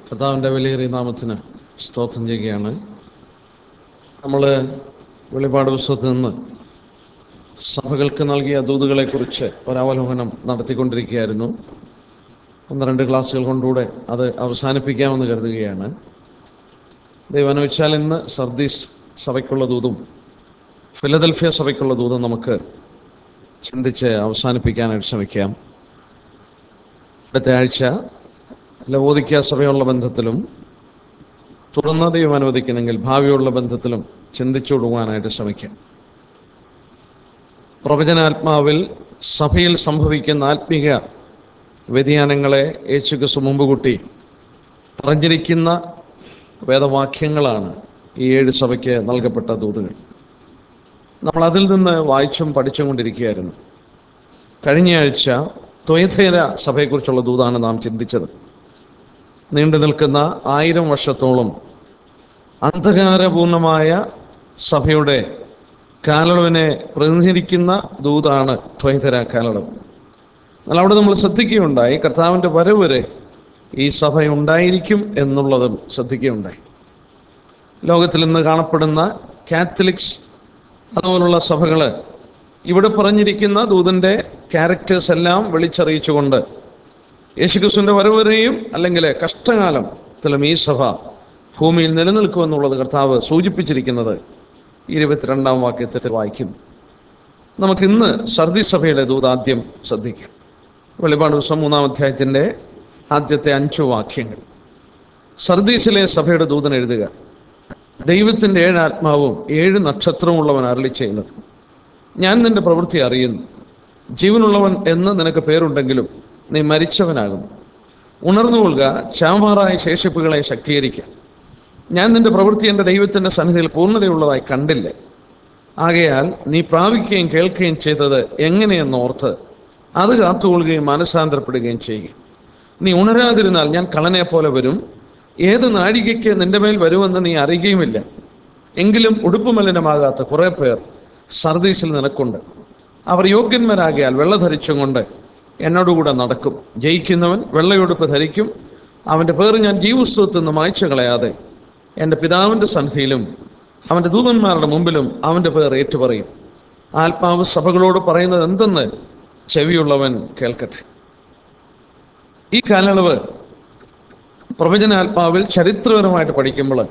കർത്താവിൻ്റെ വിലയേറിയ നാമത്തിന് സ്തോത്രം ചെയ്യുകയാണ് നമ്മൾ വെളിപാട് പുസ്തകത്തിൽ നിന്ന് സഭകൾക്ക് നൽകിയ ദൂതുകളെക്കുറിച്ച് ഒരവലോകനം നടത്തിക്കൊണ്ടിരിക്കുകയായിരുന്നു ഒന്ന് രണ്ട് ക്ലാസ്സുകൾ കൊണ്ടുകൂടെ അത് അവസാനിപ്പിക്കാമെന്ന് കരുതുകയാണ് ദൈവം അനുവദിച്ചാൽ ഇന്ന് സർദീസ് സഭയ്ക്കുള്ള ദൂതും ഫിലദൽഫിയ സഭയ്ക്കുള്ള ദൂതും നമുക്ക് ചിന്തിച്ച് അവസാനിപ്പിക്കാനായിട്ട് ശ്രമിക്കാം അടുത്ത ആഴ്ച ലവോദിക്ക സഭയുള്ള ബന്ധത്തിലും തുടർന്ന് ദൈവം അനുവദിക്കുന്നെങ്കിൽ ഭാവിയുള്ള ബന്ധത്തിലും ചിന്തിച്ചു കൊടുക്കാനായിട്ട് ശ്രമിക്കാം പ്രവചനാത്മാവിൽ സഭയിൽ സംഭവിക്കുന്ന ആത്മീക വ്യതിയാനങ്ങളെ യേശുക്രിസ്തു മുമ്പ് കൂട്ടി പറഞ്ഞിരിക്കുന്ന വേദവാക്യങ്ങളാണ് ഈ ഏഴ് സഭയ്ക്ക് നൽകപ്പെട്ട ദൂതുകൾ നമ്മൾ അതിൽ നിന്ന് വായിച്ചും പഠിച്ചും കൊണ്ടിരിക്കുകയായിരുന്നു കഴിഞ്ഞ ആഴ്ച ത്വയഥേര സഭയെക്കുറിച്ചുള്ള ദൂതാണ് നാം ചിന്തിച്ചത് നീണ്ടു നിൽക്കുന്ന ആയിരം വർഷത്തോളം അന്ധകാരപൂർണമായ സഭയുടെ കാലളവിനെ പ്രതിനിധീകരിക്കുന്ന ദൂതാണ് ത്വയതര കാലളവ് എന്നാൽ അവിടെ നമ്മൾ ശ്രദ്ധിക്കുകയുണ്ടായി കർത്താവിൻ്റെ വരവ് വരെ ഈ സഭ ഉണ്ടായിരിക്കും എന്നുള്ളതും ശ്രദ്ധിക്കുകയുണ്ടായി ലോകത്തിൽ ഇന്ന് കാണപ്പെടുന്ന കാത്തലിക്സ് അതുപോലുള്ള സഭകൾ ഇവിടെ പറഞ്ഞിരിക്കുന്ന ദൂതൻ്റെ ക്യാരക്ടേഴ്സ് എല്ലാം വിളിച്ചറിയിച്ചുകൊണ്ട് യേശുക്രിസ്തുവിൻ്റെ വരവരെയും അല്ലെങ്കിൽ കഷ്ടകാലത്തിലും ഈ സഭ ഭൂമിയിൽ നിലനിൽക്കുമെന്നുള്ളത് കർത്താവ് സൂചിപ്പിച്ചിരിക്കുന്നത് ഇരുപത്തിരണ്ടാം വാക്യത്തിൽ വായിക്കുന്നു നമുക്ക് ഇന്ന് സർദി സഭയുടെ ദൂത് ആദ്യം ശ്രദ്ധിക്കാം വെളിപാട് ദിവസം മൂന്നാം അധ്യായത്തിൻ്റെ ആദ്യത്തെ അഞ്ചു വാക്യങ്ങൾ സർദീസിലെ സഭയുടെ ദൂതൻ എഴുതുക ദൈവത്തിൻ്റെ ഏഴ് ആത്മാവും ഏഴ് നക്ഷത്രമുള്ളവൻ അരളി ചെയ്യുന്നത് ഞാൻ നിന്റെ പ്രവൃത്തി അറിയുന്നു ജീവനുള്ളവൻ എന്ന് നിനക്ക് പേരുണ്ടെങ്കിലും നീ മരിച്ചവനാകുന്നു ഉണർന്നുകൊള്ളുക ചാമാറായ ശേഷിപ്പുകളെ ശക്തീകരിക്കുക ഞാൻ നിന്റെ പ്രവൃത്തി എൻ്റെ ദൈവത്തിൻ്റെ സന്നിധിയിൽ പൂർണ്ണതയുള്ളതായി കണ്ടില്ല ആകയാൽ നീ പ്രാപിക്കുകയും കേൾക്കുകയും ചെയ്തത് എങ്ങനെയെന്ന് ഓർത്ത് അത് കാത്തുകൊള്ളുകയും മനസാന്തരപ്പെടുകയും ചെയ്യുക നീ ഉണരാതിരുന്നാൽ ഞാൻ കളനെ പോലെ വരും ഏത് നാഴികയ്ക്ക് നിന്റെ മേൽ വരുമെന്ന് നീ അറിയുകയുമില്ല എങ്കിലും ഉടുപ്പ് മലിനമാകാത്ത കുറേ പേർ സർദീസിൽ നിനക്കുണ്ട് അവർ യോഗ്യന്മാരാകിയാൽ വെള്ള ധരിച്ചും കൊണ്ട് എന്നോടുകൂടെ നടക്കും ജയിക്കുന്നവൻ വെള്ളയുടുപ്പ് ധരിക്കും അവൻ്റെ പേര് ഞാൻ ജീവസ്തുവത്തിൽ നിന്ന് മായ്ച്ചു കളയാതെ എൻ്റെ പിതാവിൻ്റെ സന്ധിയിലും അവൻ്റെ ദൂതന്മാരുടെ മുമ്പിലും അവൻ്റെ പേർ ഏറ്റുപറയും ആത്മാവ് സഭകളോട് പറയുന്നത് എന്തെന്ന് ചെവിയുള്ളവൻ കേൾക്കട്ടെ ഈ കാലയളവ് പ്രവചനാത്മാവിൽ ചരിത്രപരമായിട്ട് പഠിക്കുമ്പോൾ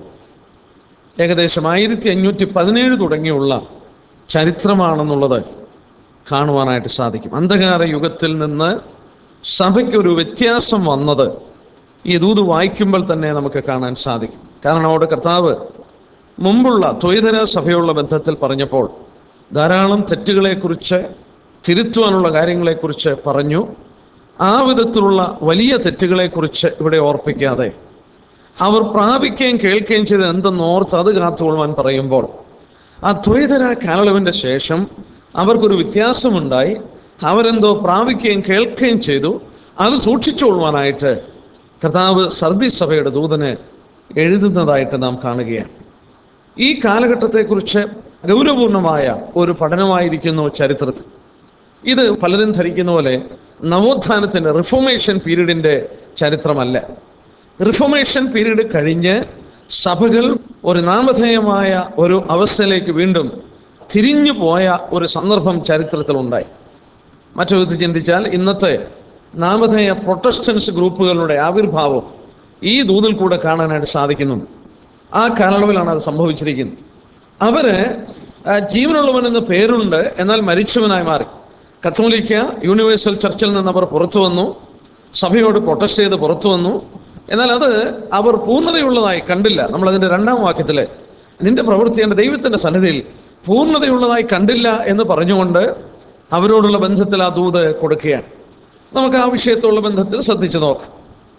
ഏകദേശം ആയിരത്തി അഞ്ഞൂറ്റി പതിനേഴ് തുടങ്ങിയുള്ള ചരിത്രമാണെന്നുള്ളത് കാണുവാനായിട്ട് സാധിക്കും അന്ധകാര യുഗത്തിൽ നിന്ന് സഭയ്ക്കൊരു വ്യത്യാസം വന്നത് ഈ ദൂത് വായിക്കുമ്പോൾ തന്നെ നമുക്ക് കാണാൻ സാധിക്കും കാരണം അവിടെ കർത്താവ് മുമ്പുള്ള ത്വൈതര സഭയുള്ള ബന്ധത്തിൽ പറഞ്ഞപ്പോൾ ധാരാളം തെറ്റുകളെക്കുറിച്ച് തിരുത്തുവാനുള്ള കാര്യങ്ങളെക്കുറിച്ച് പറഞ്ഞു ആ വിധത്തിലുള്ള വലിയ തെറ്റുകളെക്കുറിച്ച് ഇവിടെ ഓർപ്പിക്കാതെ അവർ പ്രാപിക്കുകയും കേൾക്കുകയും ചെയ്ത് എന്തെന്ന് ഓർത്ത് അത് കാത്തുകൊള്ളുവാൻ പറയുമ്പോൾ ആ ദ്വൈതര കാലളവിൻ്റെ ശേഷം അവർക്കൊരു വ്യത്യാസമുണ്ടായി അവരെന്തോ പ്രാപിക്കുകയും കേൾക്കുകയും ചെയ്തു അത് സൂക്ഷിച്ചുകൊള്ളുവാനായിട്ട് കർത്താവ് സർദി സഭയുടെ ദൂതന് എഴുതുന്നതായിട്ട് നാം കാണുകയാണ് ഈ കാലഘട്ടത്തെക്കുറിച്ച് ഗൗരവപൂർണമായ ഒരു പഠനമായിരിക്കുന്നു ചരിത്രത്തിൽ ഇത് പലരും ധരിക്കുന്ന പോലെ നവോത്ഥാനത്തിൻ്റെ റിഫോർമേഷൻ പീരീഡിൻ്റെ ചരിത്രമല്ല റിഫോർമേഷൻ പീരീഡ് കഴിഞ്ഞ് സഭകൾ ഒരു നാമധേയമായ ഒരു അവസ്ഥയിലേക്ക് വീണ്ടും തിരിഞ്ഞു പോയ ഒരു സന്ദർഭം ചരിത്രത്തിലുണ്ടായി മറ്റു വിധത്തിൽ ചിന്തിച്ചാൽ ഇന്നത്തെ നാമധേയ പ്രൊട്ടസ്റ്റൻസ് ഗ്രൂപ്പുകളുടെ ആവിർഭാവം ഈ ദൂതിൽ കൂടെ കാണാനായിട്ട് സാധിക്കുന്നു ആ കാലയളവിലാണ് അത് സംഭവിച്ചിരിക്കുന്നത് അവര് ജീവനുള്ളവനെന്ന് പേരുണ്ട് എന്നാൽ മരിച്ചവനായി മാറി കത്തോലിക്ക യൂണിവേഴ്സൽ ചർച്ചിൽ നിന്ന് അവർ പുറത്തു വന്നു സഭയോട് പ്രൊട്ടസ്റ്റ് ചെയ്ത് പുറത്തു വന്നു എന്നാൽ അത് അവർ പൂർണ്ണതയുള്ളതായി കണ്ടില്ല നമ്മൾ അതിൻ്റെ രണ്ടാം വാക്യത്തിൽ നിന്റെ പ്രവൃത്തി എൻ്റെ ദൈവത്തിൻ്റെ സന്നിധിയിൽ പൂർണ്ണതയുള്ളതായി കണ്ടില്ല എന്ന് പറഞ്ഞുകൊണ്ട് അവരോടുള്ള ബന്ധത്തിൽ ആ ദൂത് കൊടുക്കുകയാണ് നമുക്ക് ആ വിഷയത്തോടുള്ള ബന്ധത്തിൽ ശ്രദ്ധിച്ചു നോക്കാം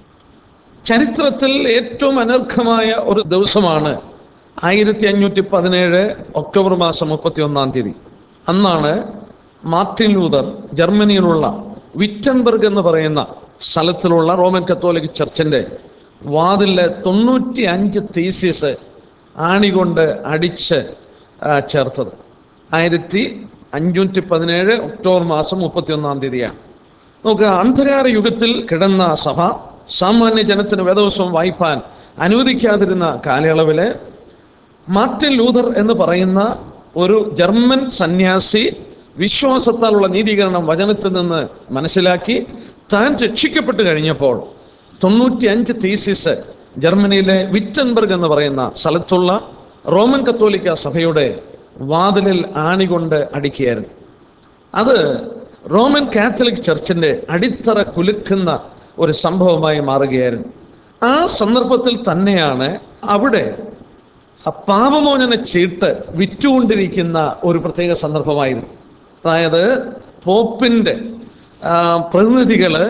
ചരിത്രത്തിൽ ഏറ്റവും അനർഘമായ ഒരു ദിവസമാണ് ആയിരത്തി അഞ്ഞൂറ്റി പതിനേഴ് ഒക്ടോബർ മാസം മുപ്പത്തി ഒന്നാം തീയതി അന്നാണ് മാർട്ടിൻ ലൂതർ ജർമ്മനിയിലുള്ള വിറ്റൻബർഗ് എന്ന് പറയുന്ന സ്ഥലത്തിലുള്ള റോമൻ കത്തോലിക് ചർച്ചിൻ്റെ വാതിലെ തൊണ്ണൂറ്റി അഞ്ച് തീസിസ് ആണികൊണ്ട് അടിച്ച് ചേർത്തത് ആയിരത്തി അഞ്ഞൂറ്റി പതിനേഴ് ഒക്ടോബർ മാസം മുപ്പത്തി ഒന്നാം തീയതിയാണ് നമുക്ക് അന്ധകാര യുഗത്തിൽ കിടന്ന സഭ സാമാന്യ ജനത്തിന് വേദവസ്വം വായിപ്പാൻ അനുവദിക്കാതിരുന്ന കാലയളവില് മാർട്ടിൻ ലൂതർ എന്ന് പറയുന്ന ഒരു ജർമ്മൻ സന്യാസി വിശ്വാസത്താലുള്ള നീതീകരണം വചനത്തിൽ നിന്ന് മനസ്സിലാക്കി താൻ രക്ഷിക്കപ്പെട്ട് കഴിഞ്ഞപ്പോൾ തൊണ്ണൂറ്റി അഞ്ച് തീസിസ് ജർമ്മനിയിലെ വിറ്റൻബർഗ് എന്ന് പറയുന്ന സ്ഥലത്തുള്ള റോമൻ കത്തോലിക്ക സഭയുടെ വാതിലിൽ ആണികൊണ്ട് അടിക്കുകയായിരുന്നു അത് റോമൻ കാത്തലിക് ചർച്ചിന്റെ അടിത്തറ കുലുക്കുന്ന ഒരു സംഭവമായി മാറുകയായിരുന്നു ആ സന്ദർഭത്തിൽ തന്നെയാണ് അവിടെ ആ പാപമോചന ചീട്ട് വിറ്റുകൊണ്ടിരിക്കുന്ന ഒരു പ്രത്യേക സന്ദർഭമായിരുന്നു അതായത് പോപ്പിന്റെ ആ, പ്രതിനിധികള്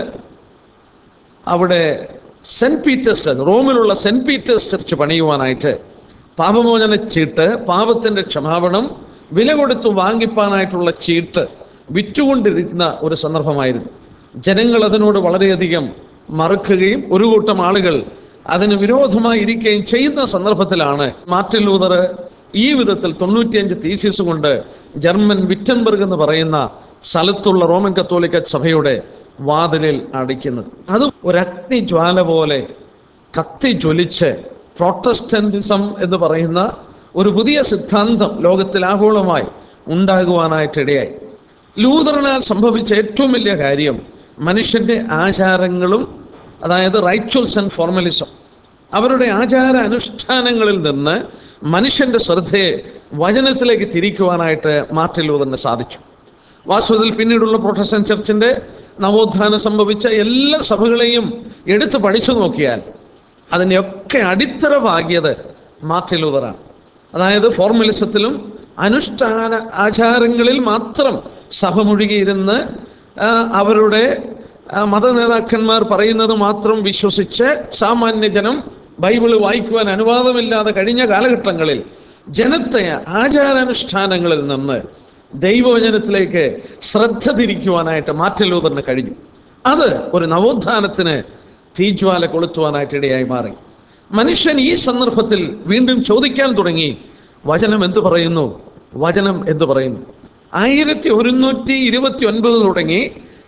അവിടെ സെന്റ് പീറ്റേഴ്സ് റോമിലുള്ള സെന്റ് പീറ്റേഴ്സ് ചർച്ച് പണിയുവാനായിട്ട് പാപമോചന ചീട്ട് പാപത്തിന്റെ ക്ഷമാപണം വില കൊടുത്ത് വാങ്ങിപ്പാനായിട്ടുള്ള ചീട്ട് വിറ്റുകൊണ്ടിരുന്ന ഒരു സന്ദർഭമായിരുന്നു ജനങ്ങൾ അതിനോട് വളരെയധികം മറുക്കുകയും ഒരു കൂട്ടം ആളുകൾ അതിന് വിരോധമായി ഇരിക്കുകയും ചെയ്യുന്ന സന്ദർഭത്തിലാണ് മാർട്ടിൻ ലൂതർ ഈ വിധത്തിൽ തൊണ്ണൂറ്റിയഞ്ച് തീസിസ് കൊണ്ട് ജർമ്മൻ വിറ്റൻബർഗ് എന്ന് പറയുന്ന സ്ഥലത്തുള്ള റോമൻ കത്തോലിക്ക സഭയുടെ വാതിലിൽ അടിക്കുന്നത് അത് ഒരു അഗ്നിജ്വാല പോലെ കത്തി ജ്വലിച്ച് പ്രോട്ടസ്റ്റന്റിസം എന്ന് പറയുന്ന ഒരു പുതിയ സിദ്ധാന്തം ലോകത്തിൽ ആഗോളമായി ഉണ്ടാകുവാനായിട്ടിടയായി ലൂതറിനാൽ സംഭവിച്ച ഏറ്റവും വലിയ കാര്യം മനുഷ്യന്റെ ആചാരങ്ങളും അതായത് റൈച്വൽസ് ആൻഡ് ഫോർമലിസം അവരുടെ ആചാര അനുഷ്ഠാനങ്ങളിൽ നിന്ന് മനുഷ്യന്റെ ശ്രദ്ധയെ വചനത്തിലേക്ക് തിരിക്കുവാനായിട്ട് മാർട്ടിൻ ലൂതറിന് സാധിച്ചു വാസ്തവത്തിൽ പിന്നീടുള്ള പ്രൊട്ടസ്റ്റന്റ് ചർച്ചിന്റെ നവോത്ഥാനം സംഭവിച്ച എല്ലാ സഭകളെയും എടുത്ത് പഠിച്ചു നോക്കിയാൽ അതിനെയൊക്കെ അടിത്തറ പാകിയത് മാർട്ടിൻ ലൂതറാണ് അതായത് ഫോർമലിസത്തിലും അനുഷ്ഠാന ആചാരങ്ങളിൽ മാത്രം സഭ മുഴുകിയിരുന്ന് ആ, അവരുടെ ആ, മതനേതാക്കന്മാർ പറയുന്നത് മാത്രം വിശ്വസിച്ച് സാമാന്യ ജനം ബൈബിള് വായിക്കുവാൻ അനുവാദമില്ലാതെ കഴിഞ്ഞ കാലഘട്ടങ്ങളിൽ ജനത്തെ ആചാരാനുഷ്ഠാനങ്ങളിൽ നിന്ന് ദൈവവചനത്തിലേക്ക് ശ്രദ്ധ തിരിക്കുവാനായിട്ട് മാർട്ടിൻ ലൂതറിന് കഴിഞ്ഞു അത് ഒരു നവോത്ഥാനത്തിന് തീജ്വാല കൊളുത്തുവാനായിട്ട് ഇടയായി മാറി മനുഷ്യൻ ഈ സന്ദർഭത്തിൽ വീണ്ടും ചോദിക്കാൻ തുടങ്ങി വചനം എന്തു പറയുന്നു വചനം എന്തു പറയുന്നു ആയിരത്തി ഒരുന്നൂറ്റി ഇരുപത്തി ഒൻപത് തുടങ്ങി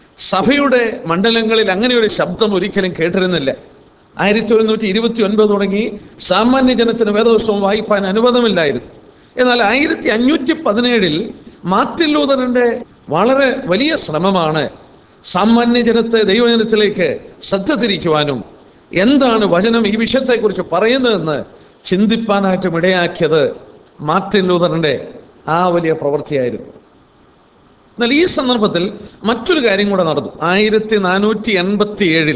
സഭയുടെ മണ്ഡലങ്ങളിൽ അങ്ങനെ ഒരു ശബ്ദം ഒരിക്കലും കേട്ടിരുന്നില്ല ആയിരത്തി ഒരുന്നൂറ്റി ഇരുപത്തി ഒൻപത് തുടങ്ങി സാമാന്യ ജനത്തിന് വേദവസ്വം വായിപ്പാൻ അനുവാദമില്ലായിരുന്നു എന്നാൽ ആയിരത്തി അഞ്ഞൂറ്റി പതിനേഴിൽ മാർട്ടിൻ ലൂതറിന്റെ വളരെ വലിയ ശ്രമമാണ് സാമാന്യ ജനത്തെ ദൈവജനത്തിലേക്ക് ശ്രദ്ധ തിരിക്കുവാനും എന്താണ് വചനം ഈ വിഷയത്തെക്കുറിച്ച് പറയുന്നതെന്ന് ചിന്തിപ്പാനായിട്ടും ഇടയാക്കിയത് മാർട്ടിൻ ലൂതറിന്റെ ആ വലിയ പ്രവൃത്തിയായിരുന്നു എന്നാൽ ഈ സന്ദർഭത്തിൽ മറ്റൊരു കാര്യം കൂടെ നടന്നു ആയിരത്തി നാനൂറ്റി എൺപത്തി ഏഴിൽ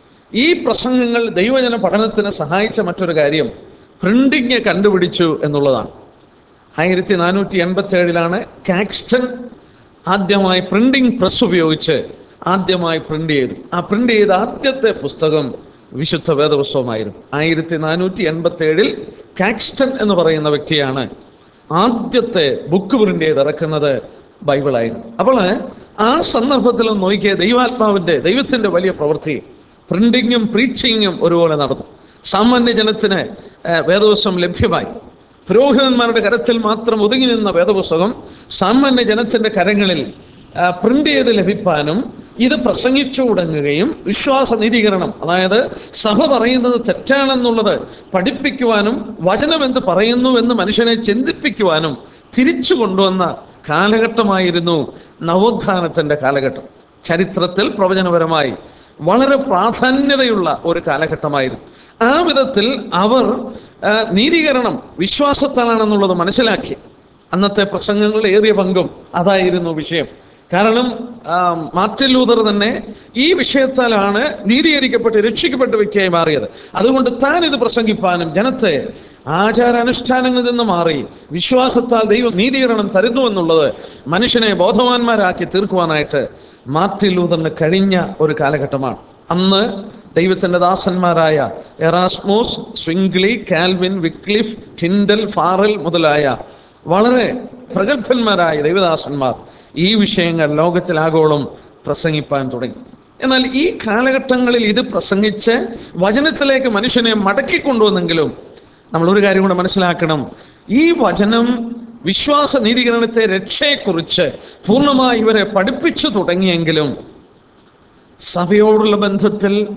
ഈ പ്രസംഗങ്ങൾ ദൈവജന പഠനത്തിന് സഹായിച്ച മറ്റൊരു കാര്യം പ്രിന്റിങ് കണ്ടുപിടിച്ചു എന്നുള്ളതാണ് ആയിരത്തി നാനൂറ്റി എൺപത്തി ഏഴിലാണ് കാക്സ്റ്റൺ ആദ്യമായി പ്രിന്റിംഗ് പ്രസ് ഉപയോഗിച്ച് ആദ്യമായി പ്രിന്റ് ചെയ്തു ആ പ്രിന്റ് ചെയ്ത ആദ്യത്തെ പുസ്തകം വിശുദ്ധ വേദപുസ്തകമായിരുന്നു ആയിരത്തി നാനൂറ്റി എൺപത്തി ഏഴിൽ കാക്സ്റ്റൺ എന്ന് പറയുന്ന വ്യക്തിയാണ് ആദ്യത്തെ ബുക്ക് പ്രിന്റ് ചെയ്ത് ഇറക്കുന്നത് ബൈബിളായിരുന്നു അപ്പോൾ ആ സന്ദർഭത്തിൽ നോക്കിയ ദൈവാത്മാവിന്റെ ദൈവത്തിന്റെ വലിയ പ്രവൃത്തി പ്രിന്റിങ്ങും പ്രീച്ചിങ്ങും ഒരുപോലെ നടന്നു സാമാന്യ ജനത്തിന് ഏഹ്, വേദപുസ്തകം ലഭ്യമായി പുരോഹിതന്മാരുടെ കരത്തിൽ മാത്രം ഒതുങ്ങി നിന്ന വേദപുസ്തകം സാമാന്യ ജനത്തിന്റെ കരങ്ങളിൽ ആ, പ്രിന്റ് ചെയ്ത് ലഭിക്കാനും ഇത് പ്രസംഗിച്ചു തുടങ്ങുകയും വിശ്വാസ നീതീകരണം അതായത് സഭ പറയുന്നത് തെറ്റാണെന്നുള്ളത് പഠിപ്പിക്കുവാനും വചനം എന്ത് പറയുന്നു എന്ന് മനുഷ്യനെ ചിന്തിപ്പിക്കുവാനും തിരിച്ചു കൊണ്ടുവന്ന കാലഘട്ടമായിരുന്നു നവോത്ഥാനത്തിന്റെ കാലഘട്ടം ചരിത്രത്തിൽ പ്രവചനപരമായി വളരെ പ്രാധാന്യതയുള്ള ഒരു കാലഘട്ടമായിരുന്നു ആ വിധത്തിൽ അവർ ആ, നീതീകരണം വിശ്വാസത്താലാണെന്നുള്ളത് മനസ്സിലാക്കി അന്നത്തെ പ്രസംഗങ്ങളുടെ ഏറിയ പങ്കും അതായിരുന്നു വിഷയം കാരണം ആ, മാർട്ടിൻ ലൂതർ തന്നെ ഈ വിഷയത്താലാണ് നീതീകരിക്കപ്പെട്ട് രക്ഷിക്കപ്പെട്ട വ്യക്തിയായി മാറിയത് അതുകൊണ്ട് താൻ ഇത് പ്രസംഗിപ്പാനും ജനത്തെ ആചാരാനുഷ്ഠാനങ്ങളിൽ നിന്ന് മാറി വിശ്വാസത്താൽ ദൈവം നീതീകരണം തരുന്നു എന്നുള്ളത് മനുഷ്യനെ ബോധവാന്മാരാക്കി തീർക്കുവാനായിട്ട് മാർട്ടിൻ ലൂതറിന് കഴിഞ്ഞ ഒരു കാലഘട്ടമാണ് അന്ന് ദൈവത്തിന്റെ ദാസന്മാരായ Erasmus Zwingli Calvin Wycliffe Tyndale Farel മുതലായ വളരെ പ്രഗത്ഭന്മാരായ ദൈവദാസന്മാർ ഈ വിഷയങ്ങൾ ലോകത്തിലാഗോളം പ്രസംഗിപ്പാൻ തുടങ്ങി എന്നാൽ ഈ കാലഘട്ടങ്ങളിൽ ഇത് പ്രസംഗിച്ച് വചനത്തിലേക്ക് മനുഷ്യനെ മടക്കി കൊണ്ടുവന്നെങ്കിലും നമ്മൾ ഒരു കാര്യം കൂടെ മനസ്സിലാക്കണം ഈ വചനം വിശ്വാസ നീതീകരണത്തെ രക്ഷയെക്കുറിച്ച് പൂർണ്ണമായി ഇവരെ പഠിപ്പിച്ചു തുടങ്ങിയെങ്കിലും സഭയോടുള്ള ബന്ധത്തിൽ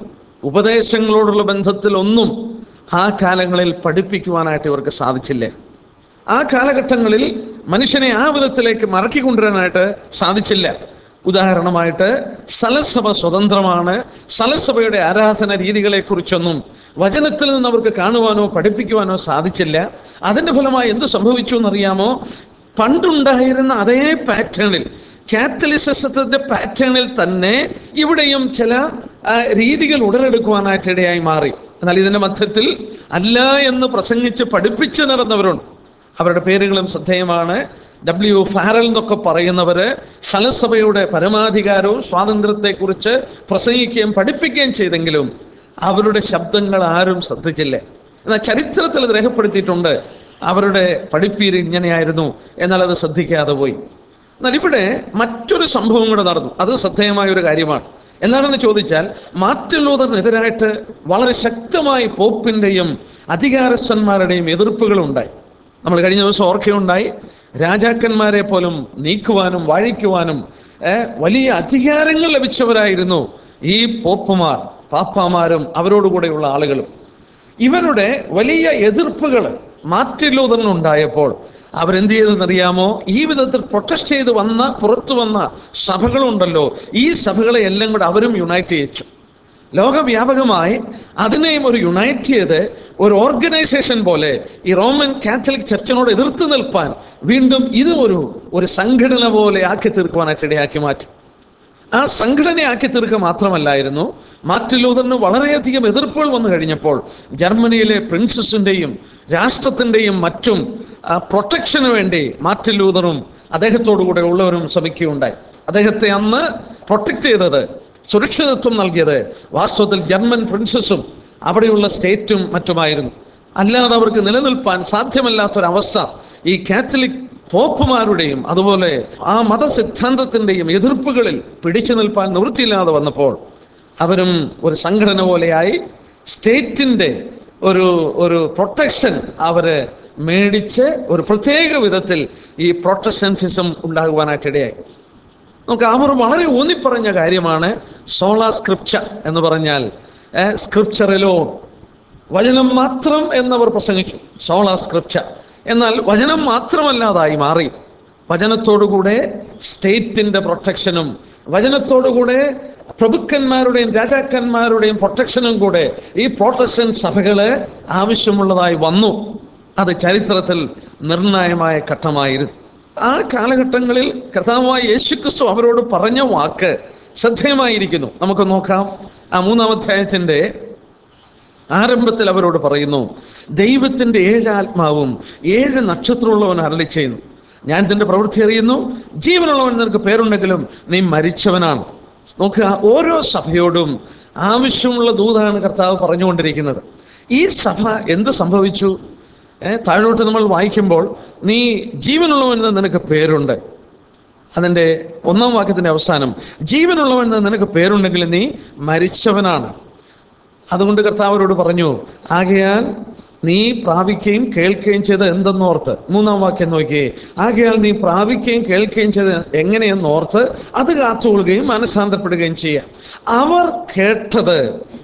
ഉപദേശങ്ങളോടുള്ള ബന്ധത്തിൽ ഒന്നും ആ കാലങ്ങളിൽ പഠിപ്പിക്കുവാനായിട്ട് ഇവർക്ക് സാധിച്ചില്ല ആ കാലഘട്ടങ്ങളിൽ മനുഷ്യനെ ആ വിധത്തിലേക്ക് മറക്കി കൊണ്ടുവരാനായിട്ട് സാധിച്ചില്ല ഉദാഹരണമായിട്ട് സലസഭ സ്വതന്ത്രമാണ് സലസഭയുടെ ആരാധന രീതികളെക്കുറിച്ചൊന്നും വചനത്തിൽ നിന്ന് അവർക്ക് കാണുവാനോ പഠിപ്പിക്കുവാനോ സാധിച്ചില്ല അതിൻ്റെ ഫലമായി എന്ത് സംഭവിച്ചു എന്നറിയാമോ പണ്ടുണ്ടായിരുന്ന അതേ പാറ്റേണിൽ കാത്തലിസത്തിന്റെ പാറ്റേണിൽ തന്നെ ഇവിടെയും ചില ആ, രീതികൾ ഉടലെടുക്കുവാനായിട്ട് ഇടയായി മാറി എന്നാൽ ഇതിന്റെ മധ്യത്തിൽ അല്ല എന്ന് പ്രസംഗിച്ച് പഠിപ്പിച്ച് നടന്നവരുണ്ട് അവരുടെ പേരുകളും ശ്രദ്ധേയമാണ് ഡബ്ല്യു ഫാരൽ എന്നൊക്കെ പറയുന്നവര് സലസഭയുടെ പരമാധികാരവും സ്വാതന്ത്ര്യത്തെക്കുറിച്ച് പ്രസംഗിക്കുകയും പഠിപ്പിക്കുകയും ചെയ്തെങ്കിലും അവരുടെ ശബ്ദങ്ങൾ ആരും ശ്രദ്ധിച്ചില്ല എന്നാൽ ചരിത്രത്തിൽ അത് രേഖപ്പെടുത്തിയിട്ടുണ്ട് അവരുടെ പഠിപ്പീര് ഇങ്ങനെയായിരുന്നു എന്നാൽ അത് ശ്രദ്ധിക്കാതെ പോയി എന്നാൽ ഇവിടെ മറ്റൊരു സംഭവം കൂടെ നടന്നു അത് ശ്രദ്ധേയമായ ഒരു കാര്യമാണ് എന്താണെന്ന് ചോദിച്ചാൽ മാർട്ടിൻ ലൂതറിനെതിരായിട്ട് വളരെ ശക്തമായി പോപ്പിന്റെയും അധികാരസ്ഥന്മാരുടെയും എതിർപ്പുകൾ ഉണ്ടായി നമ്മൾ കഴിഞ്ഞ ദിവസം ഓർക്കുകയുണ്ടായി രാജാക്കന്മാരെ പോലും നീക്കുവാനും വാഴിക്കുവാനും ഏഹ്, വലിയ അധികാരങ്ങൾ ലഭിച്ചവരായിരുന്നു ഈ പോപ്പുമാർ പാപ്പാമാരും അവരോടുകൂടെയുള്ള ആളുകളും ഇവരുടെ വലിയ എതിർപ്പുകൾ മാർട്ടിൻ ലൂതറിന് ഉണ്ടായപ്പോൾ അവരെന്ത് ചെയ്തെന്നറിയാമോ ഈ വിധത്തിൽ പ്രൊട്ടസ്റ്റ് ചെയ്ത് വന്ന പുറത്തു വന്ന സഭകളുണ്ടല്ലോ ഈ സഭകളെ എല്ലാം കൂടെ അവരും യുണൈറ്റ് ചെയ്യിച്ചു ലോകവ്യാപകമായി അതിനെയും ഒരു യുണൈറ്റ് ചെയ്ത് ഒരു ഓർഗനൈസേഷൻ പോലെ ഈ റോമൻ കാത്തലിക് ചർച്ചിനോട് എതിർത്ത് നിൽപ്പാൻ വീണ്ടും ഇത് ഒരു ഒരു സംഘടന പോലെ ആക്കി തീർക്കുവാനായിട്ട് ഇടയാക്കി മാറ്റി ആ സംഘടനയാക്കി തീർക്കുക മാത്രമല്ലായിരുന്നു മാർട്ടിൻ ലൂതറിന് വളരെയധികം എതിർപ്പുകൾ വന്നു കഴിഞ്ഞപ്പോൾ ജർമ്മനിയിലെ പ്രിൻസസിന്റെയും രാഷ്ട്രത്തിന്റെയും മറ്റും പ്രൊട്ടക്ഷന് വേണ്ടി മാർട്ടിൻ ലൂതറും അദ്ദേഹത്തോടു കൂടെ ഉള്ളവരും ശ്രമിക്കുകയുണ്ടായി അദ്ദേഹത്തെ അന്ന് പ്രൊട്ടക്ട് ചെയ്തത് സുരക്ഷിതത്വം നൽകിയത് വാസ്തവത്തിൽ ജർമ്മൻ പ്രിൻസസും അവിടെയുള്ള സ്റ്റേറ്റും മറ്റുമായിരുന്നു അല്ലാതെ അവർക്ക് നിലനിൽപ്പാൻ സാധ്യമല്ലാത്തൊരവസ്ഥ ഈ കാത്തലിക് പോപ്പുമാരുടെയും അതുപോലെ ആ മതസിദ്ധാന്തത്തിന്റെയും എതിർപ്പുകളിൽ പിടിച്ചു നിൽപ്പാൻ നിവൃത്തിയില്ലാതെ വന്നപ്പോൾ അവരും ഒരു സംഘടന പോലെയായി സ്റ്റേറ്റിന്റെ ഒരു ഒരു പ്രൊട്ടക്ഷൻ അവര് മേടിച്ച് ഒരു പ്രത്യേക വിധത്തിൽ ഈ പ്രൊട്ടസ്റ്റൻസിസം ഉണ്ടാകുവാനായിട്ട് ഇടയായി നമുക്ക് അവർ വളരെ ഊന്നിപ്പറഞ്ഞ കാര്യമാണ് സോളാ സ്ക്രിപ്ചർ എന്ന് പറഞ്ഞാൽ സ്ക്രിപ്ചറിലോ വചനം മാത്രം എന്നവർ പ്രസംഗിച്ചു സോളാ സ്ക്രിപ്ചർ എന്നാൽ വചനം മാത്രമല്ലാതായി മാറി വചനത്തോടുകൂടെ സ്റ്റേറ്റിന്റെ പ്രൊട്ടക്ഷനും വചനത്തോടുകൂടെ പ്രഭുക്കന്മാരുടെയും രാജാക്കന്മാരുടെയും പ്രൊട്ടക്ഷനും കൂടെ ഈ പ്രൊട്ടക്ഷൻ സഭകള് ആവശ്യമുള്ളതായി വന്നു അത് ചരിത്രത്തിൽ നിർണായകമായ ഘട്ടമായിരുന്നു ആ കാലഘട്ടങ്ങളിൽ കർത്താവായ യേശുക്രിസ്തു അവരോട് പറഞ്ഞ വാക്ക് ശ്രദ്ധേയമായിരിക്കുന്നു നമുക്ക് നോക്കാം ആ മൂന്നാം അധ്യായത്തിന്റെ ആരംഭത്തിൽ അവരോട് പറയുന്നു ദൈവത്തിന്റെ ഏഴ് ആത്മാവും ഏഴ് നക്ഷത്രമുള്ളവൻ അരളി ചെയ്യുന്നു ഞാൻ നിന്റെ പ്രവൃത്തി അറിയുന്നു ജീവനുള്ളവൻ നിനക്ക് പേരുണ്ടെങ്കിലും നീ മരിച്ചവനാണ് നോക്കുക ഓരോ സഭയോടും ആവശ്യമുള്ള ദൂതാണ് കർത്താവ് പറഞ്ഞുകൊണ്ടിരിക്കുന്നത് ഈ സഭ എന്ത് സംഭവിച്ചു ഏ, താഴോട്ട് നമ്മൾ വായിക്കുമ്പോൾ നീ ജീവനുള്ളവൻ എന്ന് നിനക്ക് പേരുണ്ട് അതിൻ്റെ ഒന്നാം വാക്യത്തിന്റെ അവസാനം ജീവനുള്ളവൻ എന്ന് നിനക്ക് പേരുണ്ടെങ്കിൽ നീ മരിച്ചവനാണ് അതുകൊണ്ട് കർത്താവരോട് പറഞ്ഞു ആകയാൽ നീ പ്രാപിക്കുകയും കേൾക്കുകയും ചെയ്ത് എന്തെന്നോർത്ത് മൂന്നാം വാക്യം നോക്കിയേ ആകയാൽ നീ പ്രാപിക്കുകയും കേൾക്കുകയും ചെയ്ത് എങ്ങനെയെന്നോർത്ത് അത് കാത്തുകൊള്ളുകയും മനസ്സാന്തരപ്പെടുകയും ചെയ്യാം അവർ കേട്ടത്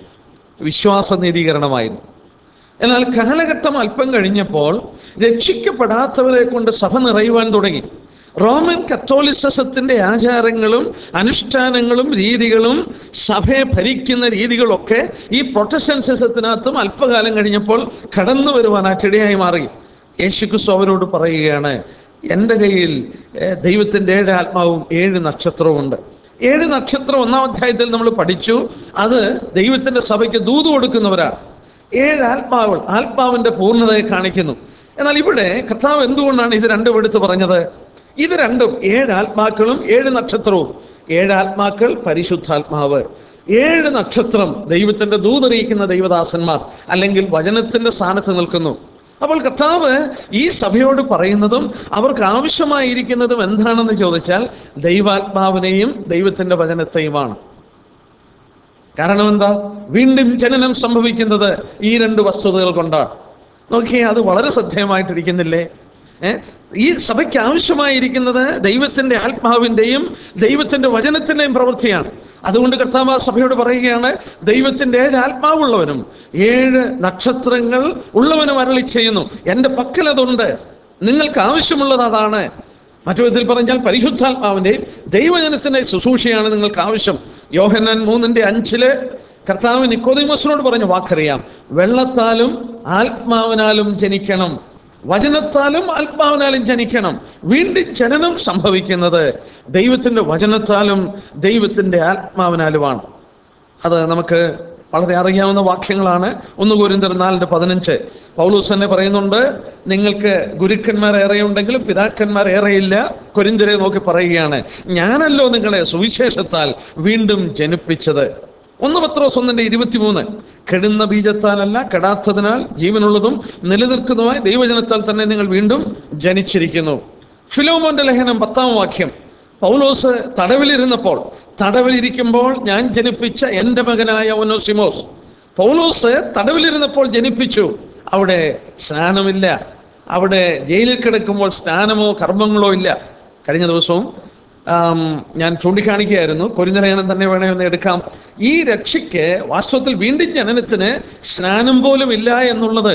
വിശ്വാസ നീതീകരണമായിരുന്നു എന്നാൽ കാലഘട്ടം അല്പം കഴിഞ്ഞപ്പോൾ രക്ഷിക്കപ്പെടാത്തവരെ കൊണ്ട് സഭ നിറയുവാൻ തുടങ്ങി റോമൻ കത്തോലിസത്തിന്റെ ആചാരങ്ങളും അനുഷ്ഠാനങ്ങളും രീതികളും സഭയെ ഭരിക്കുന്ന രീതികളൊക്കെ ഈ പ്രൊട്ടസ്റ്റൻസിസത്തിനകത്തും അല്പകാലം കഴിഞ്ഞപ്പോൾ കടന്നു വരുവാനായിട്ട് ഇടയായി മാറി യേശുക്രിസ്തു അവരോട് പറയുകയാണ് എൻ്റെ കയ്യിൽ ഏഹ്, ദൈവത്തിൻ്റെ ഏഴ് ആത്മാവും ഏഴ് നക്ഷത്രവും ഉണ്ട് ഏഴ് നക്ഷത്രം ഒന്നാം അധ്യായത്തിൽ നമ്മൾ പഠിച്ചു അത് ദൈവത്തിന്റെ സഭയ്ക്ക് ദൂത് കൊടുക്കുന്നവരാണ് ഏഴ് ആത്മാവുകൾ ആത്മാവിന്റെ പൂർണ്ണതയെ കാണിക്കുന്നു എന്നാൽ ഇവിടെ കർത്താവ് എന്തുകൊണ്ടാണ് ഇത് രണ്ടും എടുത്ത് പറഞ്ഞത് ഇത് രണ്ടും ഏഴ് ആത്മാക്കളും ഏഴ് നക്ഷത്രവും ഏഴ് ആത്മാക്കൾ പരിശുദ്ധാത്മാവ് ഏഴ് നക്ഷത്രം ദൈവത്തിന്റെ ദൂതറിയിക്കുന്ന ദൈവദാസന്മാർ അല്ലെങ്കിൽ വചനത്തിന്റെ സ്ഥാനത്ത് നിൽക്കുന്നു അപ്പോൾ കർത്താവ് ഈ സഭയോട് പറയുന്നതും അവർക്ക് ആവശ്യമായിരിക്കുന്നതും എന്താണെന്ന് ചോദിച്ചാൽ ദൈവാത്മാവിനെയും ദൈവത്തിന്റെ വചനത്തെയുമാണ് കാരണം എന്താ വീണ്ടും ജനനം സംഭവിക്കുന്നത് ഈ രണ്ട് വസ്തുതകൾ കൊണ്ടാണ് നോക്കിയേ അത് വളരെ ശ്രദ്ധേയമായിട്ടിരിക്കുന്നില്ലേ ഏ ഈ സഭയ്ക്ക് ആവശ്യമായിരിക്കുന്നത് ദൈവത്തിന്റെ ആത്മാവിന്റെയും ദൈവത്തിന്റെ വചനത്തിന്റെയും പ്രവൃത്തിയാണ് അതുകൊണ്ട് കർത്താവ് സഭയോട് പറയുകയാണ് ദൈവത്തിന്റെ ഏഴ് ആത്മാവുള്ളവനും ഏഴ് നക്ഷത്രങ്ങൾ ഉള്ളവനും അരളി ചെയ്യുന്നു എൻ്റെ പക്കൽ അതുണ്ട് നിങ്ങൾക്ക് ആവശ്യമുള്ളത് അതാണ് മറ്റു വിധത്തിൽ പറഞ്ഞാൽ പരിശുദ്ധാത്മാവിന്റെ ദൈവജനത്തിന്റെ ശുശ്രൂഷയാണ് നിങ്ങൾക്ക് ആവശ്യം യോഹന്നാൻ മൂന്നിന്റെ അഞ്ചില് കർത്താവ് നിക്കോദിമോസിനോട് പറഞ്ഞ വാക്കറിയാം വെള്ളത്താലും ആത്മാവിനാലും ജനിക്കണം വചനത്താലും ആത്മാവിനാലും ജനിക്കണം വീണ്ടും ജനനം സംഭവിക്കുന്നത് ദൈവത്തിന്റെ വചനത്താലും ദൈവത്തിന്റെ ആത്മാവിനാലുമാണ് അത് നമുക്ക് വളരെ അറിയാവുന്ന വാക്യങ്ങളാണ് ഒന്ന് കോരിന്തർ നാലിന്റെ പതിനഞ്ച് പൗലൂസ് തന്നെ പറയുന്നുണ്ട് നിങ്ങൾക്ക് ഗുരുക്കന്മാർ ഏറെയുണ്ടെങ്കിലും പിതാക്കന്മാർ ഏറെയില്ല കൊരിന്തരെ നോക്കി പറയുകയാണ് ഞാനല്ലോ നിങ്ങളെ സുവിശേഷത്താൽ വീണ്ടും ജനിപ്പിച്ചത് ഒന്ന് പത്രോസ് ഒന്നിന്റെ ഇരുപത്തിമൂന്ന് കെടുന്ന ബീജത്താലല്ല കെടാത്തതിനാൽ ജീവനുള്ളതും നിലനിൽക്കുന്നതുമായ ദൈവജനത്താൽ തന്നെ നിങ്ങൾ വീണ്ടും ജനിച്ചിരിക്കുന്നു ഫിലോമോന്റെ ലേഖനം പത്താം വാക്യം പൗലോസ് തടവിലിരുന്നപ്പോൾ തടവിലിരിക്കുമ്പോൾ ഞാൻ ജനിപ്പിച്ച എൻ്റെ മകനായ ഒനോസിമോസ് പൗലോസ് തടവിലിരുന്നപ്പോൾ ജനിപ്പിച്ചു അവിടെ സ്നാനമില്ല അവിടെ ജയിലിൽ കിടക്കുമ്പോൾ സ്നാനമോ കർമ്മങ്ങളോ ഇല്ല കഴിഞ്ഞ ദിവസവും ആം, ഞാൻ ചൂണ്ടിക്കാണിക്കുകയായിരുന്നു കൊരിന്തലേഖനം തന്നെ വേണമെന്ന് എടുക്കാം ഈ രക്ഷയ്ക്ക് വാസ്തവത്തിൽ വീണ്ടും ജനനത്തിന് സ്നാനം പോലും ഇല്ല എന്നുള്ളത്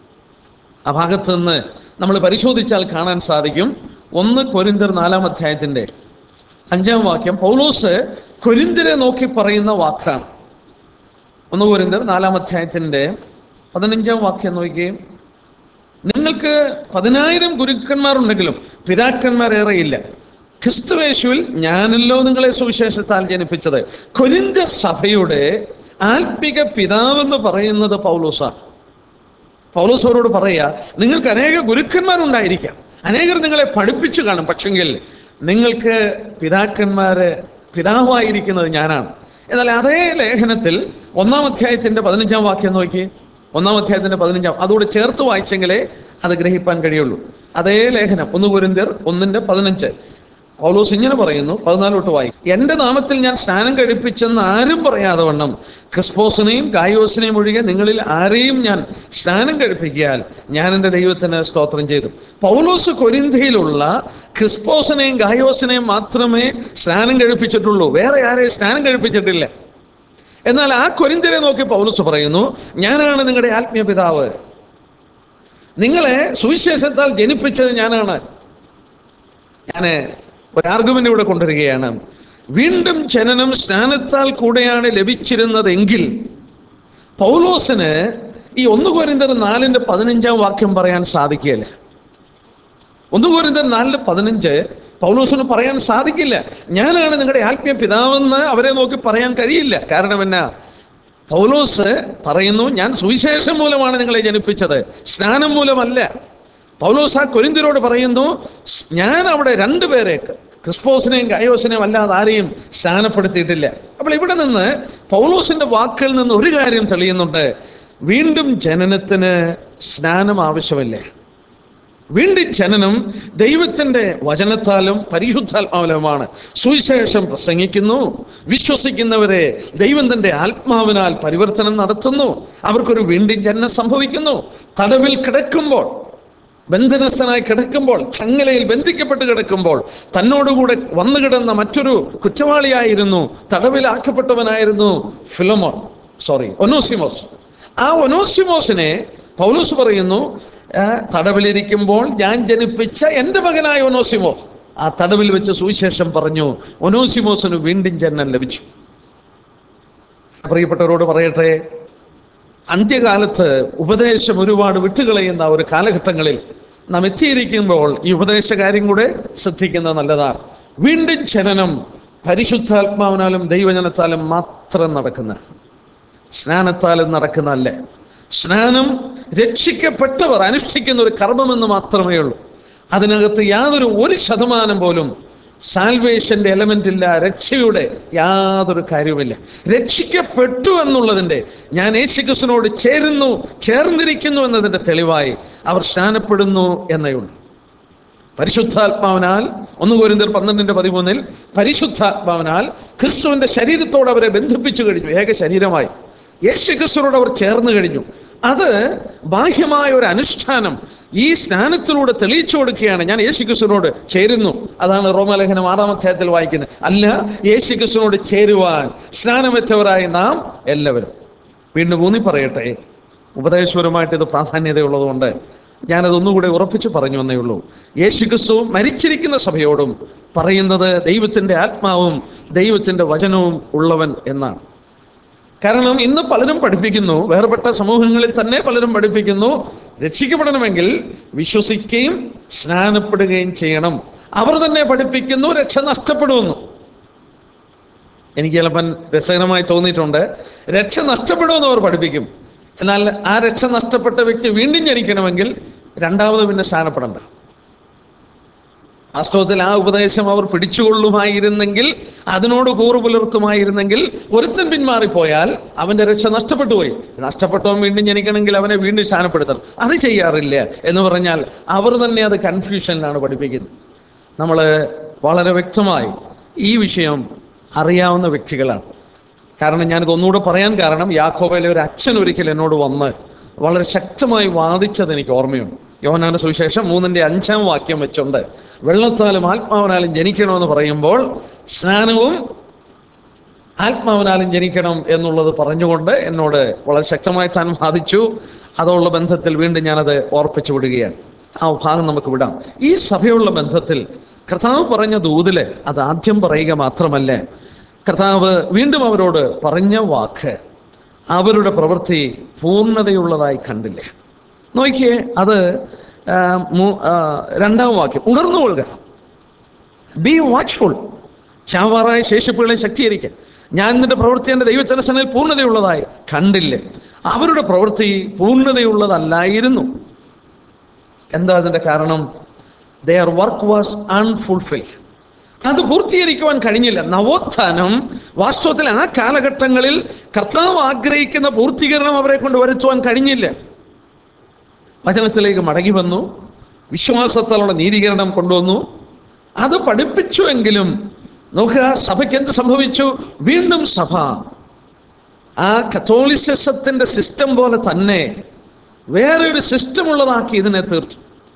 ആ ഭാഗത്ത് നിന്ന് നമ്മൾ പരിശോധിച്ചാൽ കാണാൻ സാധിക്കും ഒന്ന് കൊരിന്തർ നാലാം അധ്യായത്തിന്റെ അഞ്ചാം വാക്യം പൗലോസ് കൊരിന്തരെ നോക്കി പറയുന്ന വാക്കാണ് ഒന്ന് കൊരിന്തർ നാലാം അധ്യായത്തിന്റെ പതിനഞ്ചാം വാക്യം നോക്കുകയും നിങ്ങൾക്ക് പതിനായിരം ഗുരുക്കന്മാരുണ്ടെങ്കിലും പിതാക്കന്മാർ ഏറെയില്ല ക്രിസ്തുവേശുവിൽ ഞാനല്ലോ നിങ്ങളെ സുവിശേഷത്താൽ ജനിപ്പിച്ചത് കൊരിന്ത സഭയുടെ ആത്മിക പിതാവെന്ന് പറയുന്നത് പൗലോസാണ് പൗലോസ് അവരോട് പറയുക നിങ്ങൾക്ക് അനേക ഗുരുക്കന്മാരുണ്ടായിരിക്കാം അനേകർ നിങ്ങളെ പഠിപ്പിച്ചു കാണും പക്ഷെങ്കിൽ നിങ്ങൾക്ക് പിതാക്കന്മാര് പിതാവായിരിക്കുന്നത് ഞാനാണ് എന്നാൽ അതേ ലേഖനത്തിൽ ഒന്നാം അധ്യായത്തിന്റെ പതിനഞ്ചാം വാക്യം നോക്കി ഒന്നാം അധ്യായത്തിന്റെ പതിനഞ്ചാം അതോട് ചേർത്ത് വായിച്ചെങ്കിലേ അത് ഗ്രഹിപ്പാൻ കഴിയുള്ളൂ അതേ ലേഖനം ഒന്ന് കുരിന്തിയർ ഒന്നിന്റെ പതിനഞ്ച് പൗലോസ് ഇങ്ങനെ പറയുന്നു പതിനാലോട്ട് വായി എന്റെ നാമത്തിൽ ഞാൻ സ്നാനം കഴിപ്പിച്ചെന്ന് ആരും പറയാതെ വണ്ണം ക്രിസ്പോസിനെയും ഗായോസിനെയും ഒഴികെ നിങ്ങളിൽ ആരെയും ഞാൻ സ്നാനം കഴിപ്പിക്കിയാൽ ഞാൻ എൻ്റെ ദൈവത്തിന് സ്തോത്രം ചെയ്തു പൗലോസ് കൊരിന്തിയിലുള്ള ക്രിസ്പോസിനെയും ഗായോസിനെയും മാത്രമേ സ്നാനം കഴിപ്പിച്ചിട്ടുള്ളൂ വേറെ ആരെയും സ്നാനം കഴിപ്പിച്ചിട്ടില്ല എന്നാൽ ആ കൊരിന്തിരെ നോക്കി പൗലോസ് പറയുന്നു ഞാനാണ് നിങ്ങളുടെ ആത്മീയ പിതാവ് നിങ്ങളെ സുവിശേഷത്താൽ ജനിപ്പിച്ചത് ഞാനാണ് ഞാൻ ഒരു ആർഗ്യുമെന്റ് ഇവിടെ കൊണ്ടുവരികയാണ് വീണ്ടും ജനനം സ്നാനത്താൽ കൂടെയാണ് ലഭിച്ചിരുന്നതെങ്കിൽ പൗലോസിന് ഈ ഒന്ന് കോരിന്തർ നാലിന്റെ പതിനഞ്ചാം വാക്യം പറയാൻ സാധിക്കുകയില്ല ഒന്ന് കോരിന്തർ നാലിന്റെ പതിനഞ്ച് പൗലോസിന് പറയാൻ സാധിക്കില്ല ഞാനാണ് നിങ്ങളുടെ ആത്മീയ പിതാവെന്ന് അവരെ നോക്കി പറയാൻ കഴിയില്ല കാരണം എന്നാ പൗലോസ് പറയുന്നു ഞാൻ സുവിശേഷം മൂലമാണ് നിങ്ങളെ ജനിപ്പിച്ചത് സ്നാനം മൂലമല്ല പൗലോസ് ആ കൊരിന്തിരോട് പറയുന്നു "സ് ഞാൻ അവിടെ രണ്ടുപേരെ ക്രിസ്പോസിനെയും ഗയോസിനെയും അല്ലാതെ ആരെയും സ്നാനപ്പെടുത്തിയിട്ടില്ല അപ്പോൾ ഇവിടെ നിന്ന് പൗലോസിന്റെ വാക്കുകളിൽ നിന്ന് ഒരു കാര്യം തെളിയുന്നുണ്ട് വീണ്ടും ജനനത്തിന് സ്നാനം ആവശ്യമില്ല വീണ്ടും ജനനം ദൈവത്തിന്റെ വചനത്താലും പരിശുദ്ധാത്മാവിലുമാണ് സുവിശേഷം പ്രസംഗിക്കുന്നു വിശ്വസിക്കുന്നവരെ ദൈവം തന്റെ ആത്മാവിനാൽ പരിവർത്തനം നടത്തുന്നു അവർക്കൊരു വീണ്ടും ജനനം സംഭവിക്കുന്നു തടവിൽ കിടക്കുമ്പോൾ ബന്ധനസ്ഥനായി കിടക്കുമ്പോൾ ചങ്ങലയിൽ ബന്ധിക്കപ്പെട്ട് കിടക്കുമ്പോൾ തന്നോടുകൂടെ വന്നു കിടന്ന മറ്റൊരു കുറ്റവാളിയായിരുന്നു തടവിലാക്കപ്പെട്ടവനായിരുന്നു ഫിലമോൻ സോറി ഒനോസിമോസ് ആ ഒനോസിമോസിനെ പൗലോസ് പറയുന്നു ആ, തടവിലിരിക്കുമ്പോൾ ഞാൻ ജനിപ്പിച്ച എൻ്റെ മകനായ ഒനോസിമോസ് ആ തടവിൽ വെച്ച് സുവിശേഷം പറഞ്ഞു ഒനോസിമോസിന് വീണ്ടും ജന്മം ലഭിച്ചു പ്രിയപ്പെട്ടവരോട് പറയട്ടെ അന്ത്യകാലത്ത് ഉപദേശം ഒരുപാട് വിട്ടുകളയുന്ന ഒരു കാലഘട്ടങ്ങളിൽ നാം എത്തിയിരിക്കുമ്പോൾ ഈ ഉപദേശ കാര്യം കൂടെ ശ്രദ്ധിക്കുന്നത് നല്ലതാണ് വീണ്ടും ജനനം പരിശുദ്ധാത്മാവിനാലും ദൈവജനത്താലും മാത്രം നടക്കുന്ന സ്നാനത്താലും നടക്കുന്നതല്ല സ്നാനം രക്ഷിക്കപ്പെട്ടവർ അനുഷ്ഠിക്കുന്ന ഒരു കർമ്മമെന്ന് മാത്രമേ ഉള്ളൂ അതിനകത്ത് യാതൊരു ഒരു ശതമാനം പോലും സാൽവേഷന്റെ എലമെന്റ് ഇല്ല രക്ഷയുടെ യാതൊരു കാര്യവുമില്ല രക്ഷിക്കപ്പെട്ടു എന്നുള്ളതിന്റെ ഞാൻ യേശുക്രിസ്തുവിനോട് ചേരുന്നു ചേർന്നിരിക്കുന്നു എന്നതിന്റെ തെളിവായി അവർ സ്നാനപ്പെടുന്നു എന്നേ ഉള്ളൂ പരിശുദ്ധാത്മാവിനാൽ ഒന്ന് കോരിന്തർ പന്ത്രണ്ടിന്റെ പതിമൂന്നിൽ പരിശുദ്ധാത്മാവിനാൽ ക്രിസ്തുവിന്റെ ശരീരത്തോട് അവരെ ബന്ധിപ്പിച്ചു കഴിഞ്ഞു ഏക ശരീരമായി യേശു ക്രിസ്തുവിനോട് അവർ ചേർന്ന് കഴിഞ്ഞു അത് ബാഹ്യമായ ഒരു അനുഷ്ഠാനം ഈ സ്നാനത്തിലൂടെ തെളിയിച്ചു കൊടുക്കുകയാണ് ഞാൻ യേശു ക്രിസ്തുവിനോട് ചേരുന്നു അതാണ് റോമലേഖനം ആറാം അധ്യായത്തിൽ വായിക്കുന്നത് അല്ല യേശു ക്രിസ്തുവിനോട് ചേരുവാൻ സ്നാനമറ്റവരായി നാം എല്ലാവരും വീണ്ടും ഊന്നി പറയട്ടെ ഉപദേശപരമായിട്ട് ഇത് പ്രാധാന്യതയുള്ളതുകൊണ്ട് ഞാനത് ഒന്നുകൂടെ ഉറപ്പിച്ച് പറഞ്ഞു എന്നേ ഉള്ളൂ യേശു ക്രിസ്തു മരിച്ചിരിക്കുന്ന സഭയോടും പറയുന്നത് ദൈവത്തിന്റെ ആത്മാവും ദൈവത്തിന്റെ വചനവും ഉള്ളവൻ എന്നാണ് കാരണം ഇന്ന് പലരും പഠിപ്പിക്കുന്നു വേർപെട്ട സമൂഹങ്ങളിൽ തന്നെ പലരും പഠിപ്പിക്കുന്നു രക്ഷിക്കപ്പെടണമെങ്കിൽ വിശ്വസിക്കുകയും സ്നാനപ്പെടുകയും ചെയ്യണം അവർ തന്നെ പഠിപ്പിക്കുന്നു രക്ഷ നഷ്ടപ്പെടുമെന്നു എനിക്ക് ചിലപ്പം രസകരമായി തോന്നിയിട്ടുണ്ട് രക്ഷ നഷ്ടപ്പെടുമെന്ന് അവർ പഠിപ്പിക്കും എന്നാൽ ആ രക്ഷ നഷ്ടപ്പെട്ട വ്യക്തി വീണ്ടും ജനിക്കണമെങ്കിൽ രണ്ടാമത് പിന്നെ സ്നാനപ്പെടണ്ട വാസ്തവത്തിൽ ആ ഉപദേശം അവർ പിടിച്ചുകൊള്ളുമായിരുന്നെങ്കിൽ അതിനോട് കൂറു പുലർത്തുമായിരുന്നെങ്കിൽ ഒരുത്തൻ പിന്മാറിപ്പോയാൽ അവന്റെ രക്ഷ നഷ്ടപ്പെട്ടു പോയി നഷ്ടപ്പെട്ടവൻ വീണ്ടും ജനിക്കണമെങ്കിൽ അവനെ വീണ്ടും ശാനപ്പെടുത്തണം അത് ചെയ്യാറില്ല എന്ന് പറഞ്ഞാൽ അവർ തന്നെ അത് കൺഫ്യൂഷനിലാണ് പഠിപ്പിക്കുന്നത് നമ്മൾ വളരെ വ്യക്തമായി ഈ വിഷയം അറിയാവുന്ന വ്യക്തികളാണ് കാരണം ഞാനിത് ഒന്നുകൂടെ പറയാൻ കാരണം യാക്കോബയിലെ ഒരു അച്ഛൻ ഒരിക്കൽ എന്നോട് വന്ന് വളരെ ശക്തമായി വാദിച്ചത് എനിക്ക് ഓർമ്മയുണ്ട് യോഹനാന്റെ സുവിശേഷം മൂന്നിന്റെ അഞ്ചാം വാക്യം വെച്ചുണ്ട് വെള്ളത്താലും ആത്മാവിനാലും ജനിക്കണമെന്ന് പറയുമ്പോൾ സ്നാനവും ആത്മാവിനാലും ജനിക്കണം എന്നുള്ളത് പറഞ്ഞുകൊണ്ട് എന്നോട് വളരെ ശക്തമായി താൻ വാദിച്ചു അതുള്ള ബന്ധത്തിൽ വീണ്ടും ഞാനത് ഓർപ്പിച്ചു വിടുകയാണ് ആ ഭാഗം നമുക്ക് വിടാം ഈ സഭയുള്ള ബന്ധത്തിൽ കർത്താവ് പറഞ്ഞ ദൂതില് അത് ആദ്യം പറയുക മാത്രമല്ല കർത്താവ് വീണ്ടും അവരോട് പറഞ്ഞ വാക്ക് അവരുടെ പ്രവൃത്തി പൂർണ്ണതയുള്ളതായി കണ്ടില്ല നോക്കിയേ അത് ആ, മൂ- ആ, രണ്ടാം വാക്യം ഉണർന്നുകൊള്ളുക ബി വാച്ച്ഫുൾ ചാവാറായ ശേഷിപ്പുകളെ ശക്തീകരിക്കുക ഞാൻ നിന്റെ പ്രവൃത്തി എൻ്റെ ദൈവത്തിനസനയിൽ പൂർണ്ണതയുള്ളതായി കണ്ടില്ല അവരുടെ പ്രവൃത്തി പൂർണ്ണതയുള്ളതല്ലായിരുന്നു എന്താ അതിന്റെ കാരണം ദയർ വർക്ക് വാസ് അൺഫുൾഫിൽ അത് പൂർത്തീകരിക്കുവാൻ കഴിഞ്ഞില്ല നവോത്ഥാനം വാസ്തവത്തിൽ ആ കാലഘട്ടങ്ങളിൽ കർത്താവ് ആഗ്രഹിക്കുന്ന പൂർത്തീകരണം അവരെ കൊണ്ട് വരുത്തുവാൻ കഴിഞ്ഞില്ല വചനത്തിലേക്ക് മടങ്ങി വന്നു വിശ്വാസത്താലുള്ള നീതീകരണം കൊണ്ടുവന്നു അത് പഠിപ്പിച്ചുവെങ്കിലും നോക്കുക സഭയ്ക്ക് എന്ത് സംഭവിച്ചു വീണ്ടും സഭ ആ കത്തോളിസിസത്തിന്റെ സിസ്റ്റം പോലെ തന്നെ വേറെ ഒരു സിസ്റ്റം ഉള്ളതാക്കി ഇതിനെ തീർത്തു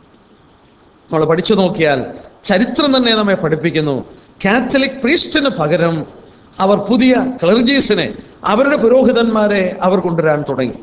നമ്മൾ പഠിച്ചു നോക്കിയാൽ ചരിത്രം തന്നെ നമ്മെ പഠിപ്പിക്കുന്നു കാത്തലിക് പ്രീസ്റ്റിന് പകരം അവർ പുതിയ ക്ലർജീസിനെ അവരുടെ പുരോഹിതന്മാരെ അവർ കൊണ്ടുവരാൻ തുടങ്ങി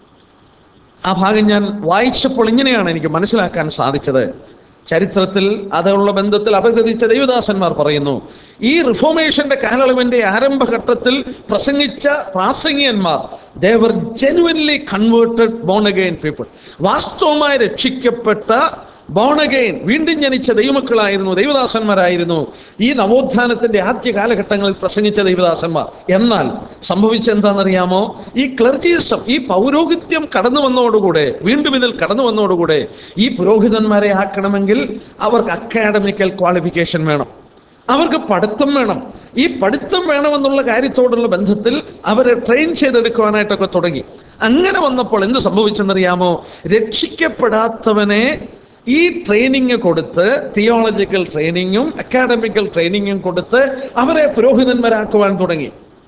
ആ ഭാഗം ഞാൻ വായിച്ചപ്പോൾ ഇങ്ങനെയാണ് എനിക്ക് മനസ്സിലാക്കാൻ സാധിച്ചത് ചരിത്രത്തിൽ അതുള്ള ബന്ധത്തിൽ അപഗ്രഥിച്ച ദൈവദാസന്മാർ പറയുന്നു ഈ റിഫോർമേഷന്റെ കാലയളവിന്റെ ആരംഭഘട്ടത്തിൽ പ്രസംഗിച്ച പ്രാസംഗികന്മാർ they were genuinely converted born again people വാസ്തവമായി രക്ഷിക്കപ്പെട്ട ബോൺ അഗെയിൻ വീണ്ടും ജനിച്ച ദൈവമക്കളായിരുന്നു ദൈവദാസന്മാരായിരുന്നു ഈ നവോത്ഥാനത്തിന്റെ ആദ്യ കാലഘട്ടങ്ങളിൽ പ്രസംഗിച്ച ദൈവദാസന്മാർ എന്നാൽ സംഭവിച്ചെന്താണെന്നറിയാമോ ഈ ക്ലർജിസം ഈ പൗരോഹിത്യം കടന്നു വന്നതോടുകൂടെ വീണ്ടും ഇതിൽ കടന്നു വന്നതോടുകൂടെ ഈ പുരോഹിതന്മാരെ ആക്കണമെങ്കിൽ അവർക്ക് അക്കാഡമിക്കൽ ക്വാളിഫിക്കേഷൻ വേണം അവർക്ക് പഠിത്തം വേണം ഈ പഠിത്തം വേണമെന്നുള്ള കാര്യത്തോടുള്ള ബന്ധത്തിൽ അവരെ ട്രെയിൻ ചെയ്തെടുക്കുവാനായിട്ടൊക്കെ തുടങ്ങി അങ്ങനെ വന്നപ്പോൾ എന്ത് സംഭവിച്ചെന്നറിയാമോ രക്ഷിക്കപ്പെടാത്തവനെ ഈ ട്രെയിനിങ് കൊടുത്ത് തിയോളജിക്കൽ ട്രെയിനിങ്ങും അക്കാഡമിക്കൽ ട്രെയിനിങ്ങും കൊടുത്ത് അവരെ പുരോഹിതന്മാരാക്കുവാൻ തുടങ്ങി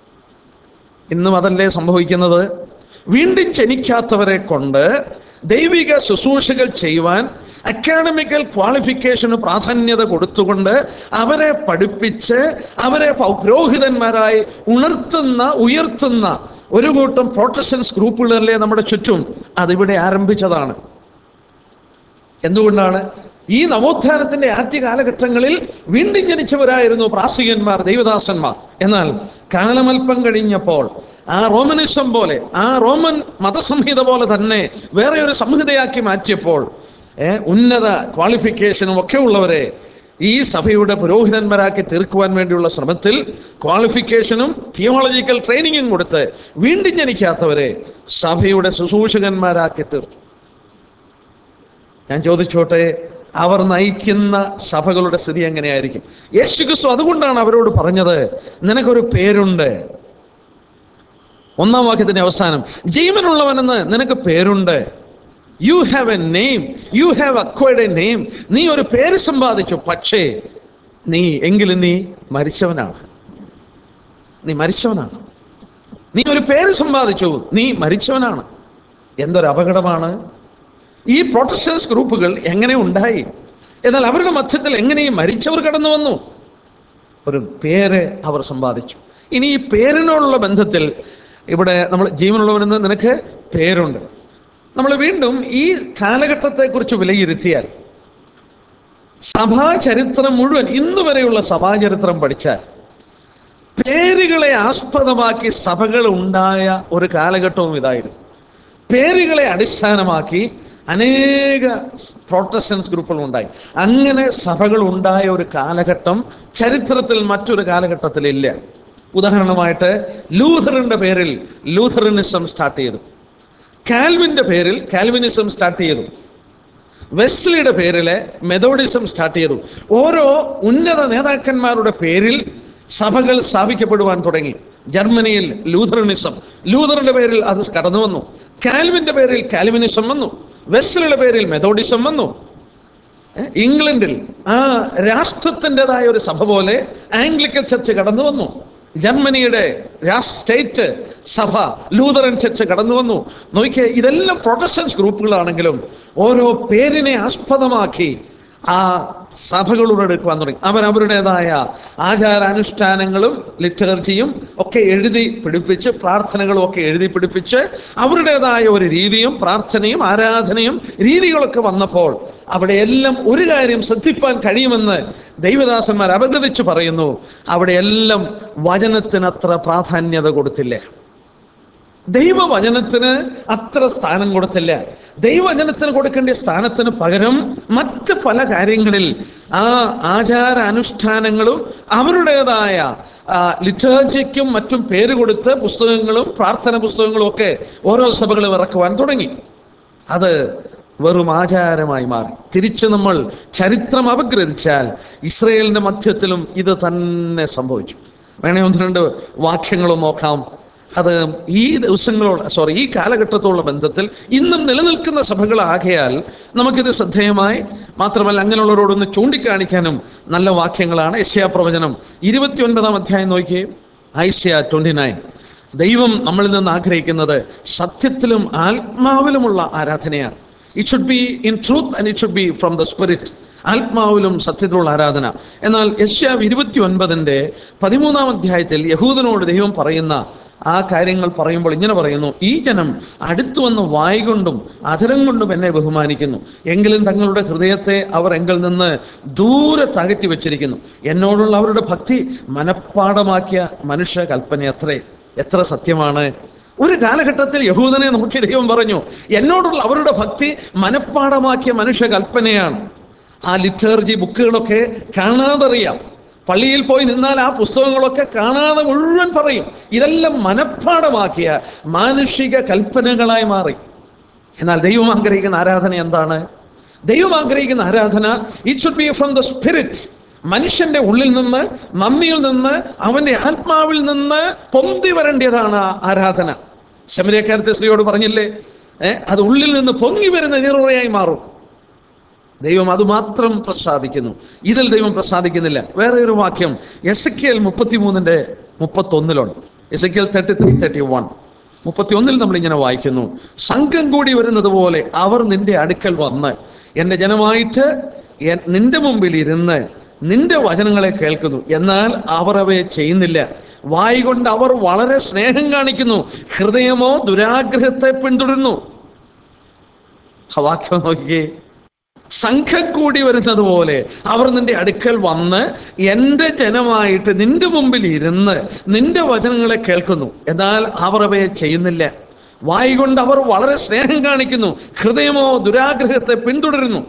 ഇന്നും അതല്ലേ സംഭവിക്കുന്നത് വീണ്ടും ജനിക്കാത്തവരെ കൊണ്ട് ദൈവിക ശുശ്രൂഷകൾ ചെയ്യുവാൻ അക്കാഡമിക്കൽ ക്വാളിഫിക്കേഷന് പ്രാധാന്യത കൊടുത്തുകൊണ്ട് അവരെ പഠിപ്പിച്ച് അവരെ പൗ- പുരോഹിതന്മാരായി ഉണർത്തുന്ന ഉയർത്തുന്ന ഒരു കൂട്ടം പ്രൊട്ടസ്റ്റൻസ് ഗ്രൂപ്പുകളല്ലേ നമ്മുടെ ചുറ്റും അതിവിടെ ആരംഭിച്ചതാണ് എന്തുകൊണ്ടാണ് ഈ നവോത്ഥാനത്തിന്റെ ആദ്യ കാലഘട്ടങ്ങളിൽ വീണ്ടും ജനിച്ചവരായിരുന്നു പ്രാസികന്മാർ ദൈവദാസന്മാർ എന്നാൽ കാലമൽപ്പം കഴിഞ്ഞപ്പോൾ ആ റോമനിസം പോലെ ആ റോമൻ മതസംഹിത പോലെ തന്നെ വേറെ ഒരു സംഹിതയാക്കി മാറ്റിയപ്പോൾ ഏ, ഉന്നത ക്വാളിഫിക്കേഷനും ഒക്കെ ഉള്ളവരെ ഈ സഭയുടെ പുരോഹിതന്മാരാക്കി തീർക്കുവാൻ വേണ്ടിയുള്ള ശ്രമത്തിൽ ക്വാളിഫിക്കേഷനും തിയോളജിക്കൽ ട്രെയിനിങ്ങും കൊടുത്ത് വീണ്ടും ജനിക്കാത്തവരെ സഭയുടെ ശുശ്രൂഷകന്മാരാക്കി തീർത്തു ഞാൻ ചോദിച്ചോട്ടെ അവർ നയിക്കുന്ന സഭകളുടെ സ്ഥിതി എങ്ങനെയായിരിക്കും യേശു ക്രിസ്തു അതുകൊണ്ടാണ് അവരോട് പറഞ്ഞത് നിനക്കൊരു പേരുണ്ട് ഒന്നാം വാക്യത്തിന്റെ അവസാനം ജീവനുള്ളവനെന്ന് നിനക്ക് പേരുണ്ട് you have a name you have acquired a name നീ ഒരു പേര് സമ്പാദിച്ചു പക്ഷേ നീ എങ്കിലും നീ മരിച്ചവനാണ് നീ മരിച്ചവനാണ് നീ ഒരു പേര് സമ്പാദിച്ചു നീ മരിച്ചവനാണ് എന്തൊരു അപകടമാണ് ഈ പ്രൊട്ടസ്റ്റൻസ് ഗ്രൂപ്പുകൾ എങ്ങനെ ഉണ്ടായി എന്നാൽ അവരുടെ മധ്യത്തിൽ എങ്ങനെ ഈ മരിച്ചവർ കടന്നു വന്നു ഒരു പേര് അവർ സമ്പാദിച്ചു ഇനി ഈ പേരിനോടുള്ള ബന്ധത്തിൽ ഇവിടെ നമ്മൾ ജീവനുള്ളവനെന്ന് നിനക്ക് പേരുണ്ട് നമ്മൾ വീണ്ടും ഈ കാലഘട്ടത്തെക്കുറിച്ച് വിലയിരുത്തിയാൽ സഭാചരിത്രം മുഴുവൻ ഇന്ന് വരെയുള്ള സഭാചരിത്രം പഠിച്ചാൽ പേരുകളെ ആസ്പദമാക്കി സഭകൾ ഉണ്ടായ ഒരു കാലഘട്ടവും ഇതായിരുന്നു പേരുകളെ അടിസ്ഥാനമാക്കി അനേക പ്രൊട്ടസ്റ്റൻസ് ഗ്രൂപ്പുകൾ ഉണ്ടായി അങ്ങനെ സഭകൾ ഉണ്ടായ ഒരു കാലഘട്ടം ചരിത്രത്തിൽ മറ്റൊരു കാലഘട്ടത്തിലില്ല ഉദാഹരണമായിട്ട് ലൂഥറിന്റെ പേരിൽ ലൂഥറിനിസം സ്റ്റാർട്ട് ചെയ്തു കാൽവിന്റെ പേരിൽ കാൽവിനിസം സ്റ്റാർട്ട് ചെയ്തു വെസ്ലിയുടെ പേരില് മെതോഡിസം സ്റ്റാർട്ട് ചെയ്തു ഓരോ ഉന്നത നേതാക്കന്മാരുടെ പേരിൽ സഭകൾ സ്ഥാപിക്കപ്പെടുവാൻ തുടങ്ങി ജർമ്മനിയിൽ ലൂഥറനിസം ലൂഥറിന്റെ പേരിൽ അത് കടന്നു വന്നു കാൽവിന്റെ പേരിൽ കാൽവിനിസം വന്നു വെസ്ലിയുടെ പേരിൽ മെതോഡിസം വന്നു ഏ, ഇംഗ്ലണ്ടിൽ ആ രാഷ്ട്രത്തിൻ്റെതായ ഒരു സഭ പോലെ ആംഗ്ലിക്കൻ ചർച്ച് കടന്നു വന്നു ജർമ്മനിയുടെ രാഷ് സ്റ്റേറ്റ് സഭ ലൂതറൻ ചർച്ച് കടന്നു വന്നു നോക്കിയേ ഇതെല്ലാം പ്രൊട്ടസ്റ്റൻസ് ഗ്രൂപ്പുകളാണെങ്കിലും ഓരോ പേരിനെ ആസ്പദമാക്കി ആ സഭകളോട് എടുക്കുവാൻ തുടങ്ങി അവർ അവരുടേതായ ആചാരാനുഷ്ഠാനങ്ങളും ലിറ്റർജിയും ഒക്കെ എഴുതി പിടിപ്പിച്ച് പ്രാർത്ഥനകളും ഒക്കെ എഴുതി പിടിപ്പിച്ച് അവരുടേതായ ഒരു രീതിയും പ്രാർത്ഥനയും ആരാധനയും രീതികളൊക്കെ വന്നപ്പോൾ അവിടെയെല്ലാം ഒരു കാര്യം ശ്രദ്ധിപ്പാൻ കഴിയുമെന്ന് ദൈവദാസന്മാർ അപഗ്രഥിച്ച് പറയുന്നു അവിടെയെല്ലാം വചനത്തിനത്ര പ്രാധാന്യത കൊടുത്തില്ല ദൈവവചനത്തിന് അത്ര സ്ഥാനം കൊടുത്തില്ല ദൈവവചനത്തിന് കൊടുക്കേണ്ട സ്ഥാനത്തിന് പകരം മറ്റ് പല കാര്യങ്ങളിൽ ആ ആചാര അനുഷ്ഠാനങ്ങളും അവരുടേതായ ലിറ്റേർജിക്കും മറ്റും പേര് കൊടുത്ത് പുസ്തകങ്ങളും പ്രാർത്ഥന പുസ്തകങ്ങളും ഒക്കെ ഓരോ സഭകളും ഇറക്കുവാൻ തുടങ്ങി അത് വെറും ആചാരമായി മാറി തിരിച്ച് നമ്മൾ ചരിത്രം അപഗ്രഥിച്ചാൽ ഇസ്രയേലിന്റെ മധ്യത്തിലും ഇത് തന്നെ സംഭവിച്ചു വേണേ ഒന്ന് രണ്ട് വാക്യങ്ങളും നോക്കാം അത് ഈ ദിവസങ്ങളോട് സോറി ഈ കാലഘട്ടത്തോടുള്ള ബന്ധത്തിൽ ഇന്നും നിലനിൽക്കുന്ന സഭകളാകയാൽ നമുക്കിത് ശ്രദ്ധേയമായി മാത്രമല്ല അങ്ങനെയുള്ളവരോടൊന്ന് ചൂണ്ടിക്കാണിക്കാനും നല്ല വാക്യങ്ങളാണ് യശ്യാ പ്രവചനം ഇരുപത്തിയൊൻപതാം അധ്യായം നോക്കിയേ ഐശ്യ ട്വന്റി നയൻ ദൈവം നമ്മളിൽ നിന്ന് ആഗ്രഹിക്കുന്നത് സത്യത്തിലും ആത്മാവിലുമുള്ള ആരാധനയാണ് it should be in truth and it should be from the spirit ആത്മാവിലും സത്യത്തിലുള്ള ആരാധന എന്നാൽ യശ്യാവ് ഇരുപത്തി ഒൻപതിൻ്റെ പതിമൂന്നാം അധ്യായത്തിൽ യഹൂദനോട് ദൈവം പറയുന്ന ആ കാര്യങ്ങൾ പറയുമ്പോൾ ഇങ്ങനെ പറയുന്നു ഈ ജനം അടുത്തു വന്ന് വായ് കൊണ്ടും അധരം കൊണ്ടും എന്നെ ബഹുമാനിക്കുന്നു എങ്കിലും തങ്ങളുടെ ഹൃദയത്തെ അവർ എങ്കിൽ നിന്ന് ദൂരെ തകറ്റി വെച്ചിരിക്കുന്നു എന്നോടുള്ള അവരുടെ ഭക്തി മനഃപ്പാടമാക്കിയ മനുഷ്യ കൽപ്പന അത്രേ എത്ര സത്യമാണ് ഒരു കാലഘട്ടത്തിൽ യഹൂദനെ നോക്കി ദൈവം പറഞ്ഞു എന്നോടുള്ള അവരുടെ ഭക്തി മനഃപ്പാടമാക്കിയ മനുഷ്യ കൽപ്പനയാണ് ആ ലിറ്റർജി ബുക്കുകളൊക്കെ കാണാതറിയാം പള്ളിയിൽ പോയി നിന്നാൽ ആ പുസ്തകങ്ങളൊക്കെ കാണാതെ മുഴുവൻ പറയും ഇതെല്ലാം മനഃപ്പാടമാക്കിയ മാനുഷിക കൽപ്പനകളായി മാറി എന്നാൽ ദൈവം ആഗ്രഹിക്കുന്ന ആരാധന എന്താണ് ദൈവം ആഗ്രഹിക്കുന്ന ആരാധന it should be from the spirit മനുഷ്യന്റെ ഉള്ളിൽ നിന്ന് നമ്മിൽ നിന്ന് അവന്റെ ആത്മാവിൽ നിന്ന് പൊന്തി വരേണ്ടതാണ് ആ ആരാധന ശമരിയക്കാരത്തെ സ്ത്രീയോട് പറഞ്ഞില്ലേ ഏ അത് ഉള്ളിൽ നിന്ന് പൊങ്ങി വരുന്ന നീറുറയായി മാറും ദൈവം അതുമാത്രം പ്രസാദിക്കുന്നു ഇതിൽ ദൈവം പ്രസാദിക്കുന്നില്ല വേറെ ഒരു വാക്യം എസ് കെ എൽ മുപ്പത്തിമൂന്നിന്റെ മുപ്പത്തൊന്നിലുണ്ട് S K L thirty three thirty one മുപ്പത്തിയൊന്നിൽ നമ്മൾ ഇങ്ങനെ വായിക്കുന്നു സംഘം കൂടി വരുന്നത് പോലെ അവർ നിന്റെ അടുക്കൽ വന്ന് എൻ്റെ ജനമായിട്ട് എൻ- നിന്റെ മുമ്പിൽ ഇരുന്ന് നിന്റെ വചനങ്ങളെ കേൾക്കുന്നു എന്നാൽ അവർ അവയെ ചെയ്യുന്നില്ല വായി കൊണ്ട് അവർ വളരെ സ്നേഹം കാണിക്കുന്നു ഹൃദയമോ ദുരാഗ്രഹത്തെ പിന്തുടരുന്നു ആ വാക്യം നോക്കിയേ സംഘം കൂടി വരുന്നത് പോലെ അവർ നിന്റെ അടുക്കൽ വന്ന് എൻ്റെ ജനമായിട്ട് നിന്റെ മുമ്പിൽ ഇരുന്ന് നിന്റെ വചനങ്ങളെ കേൾക്കുന്നു എന്നാൽ അവർ അവയെ ചെയ്യുന്നില്ല വായി കൊണ്ട് അവർ വളരെ സ്നേഹം കാണിക്കുന്നു ഹൃദയമോ ദുരാഗ്രഹത്തെ പിന്തുടരുന്നു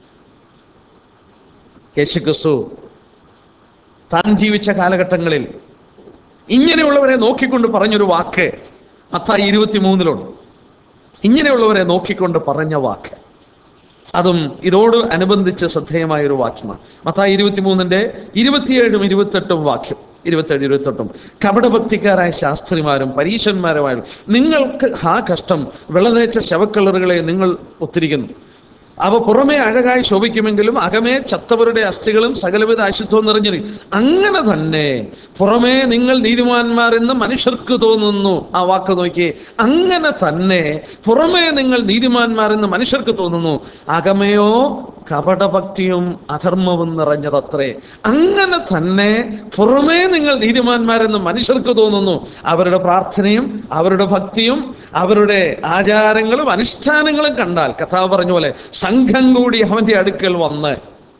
യേശുക്രിസ്തു താൻ ജീവിച്ച കാലഘട്ടങ്ങളിൽ ഇങ്ങനെയുള്ളവരെ നോക്കിക്കൊണ്ട് പറഞ്ഞൊരു വാക്ക് മത്തായി ഇരുപത്തിമൂന്നിലുണ്ട് ഇങ്ങനെയുള്ളവരെ നോക്കിക്കൊണ്ട് പറഞ്ഞ വാക്ക് അതും ഇതോട് അനുബന്ധിച്ച് ശ്രദ്ധേയമായ ഒരു വാക്യമാണ് മത്തായി ഇരുപത്തിമൂന്നിന്റെ ഇരുപത്തിയേഴും ഇരുപത്തെട്ടും വാക്യം ഇരുപത്തേഴ് ഇരുപത്തെട്ടും കപടഭക്തിക്കാരായ ശാസ്ത്രിമാരും പരീശന്മാരുമായും നിങ്ങൾക്ക് ആ കഷ്ടം വിളനേച്ച ശവക്കളറുകളെ നിങ്ങൾ ഒത്തിരിക്കുന്നു അവ പുറമേ അഴകായി ശോഭിക്കുമെങ്കിലും അകമേ ചത്തവരുടെ അസ്ഥികളും സകലവിധ അശുദ്ധവും നിറഞ്ഞിരിക്കും അങ്ങനെ തന്നെ പുറമേ നിങ്ങൾ നീതിമാന്മാരെന്ന് മനുഷ്യർക്ക് തോന്നുന്നു ആ വാക്ക് നോക്കി അങ്ങനെ തന്നെ പുറമേ നിങ്ങൾ നീതിമാന്മാരെന്ന് മനുഷ്യർക്ക് തോന്നുന്നു അകമയോ കപടഭക്തിയും അധർമ്മവും നിറഞ്ഞതത്രേ അങ്ങനെ തന്നെ പുറമേ നിങ്ങൾ നീതിമാന്മാരെന്ന് മനുഷ്യർക്ക് തോന്നുന്നു അവരുടെ പ്രാർത്ഥനയും അവരുടെ ഭക്തിയും അവരുടെ ആചാരങ്ങളും അനുഷ്ഠാനങ്ങളും കണ്ടാൽ കഥാവ് പറഞ്ഞ പോലെ സംഘം കൂടി അവന്റെ അടുക്കൽ വന്ന്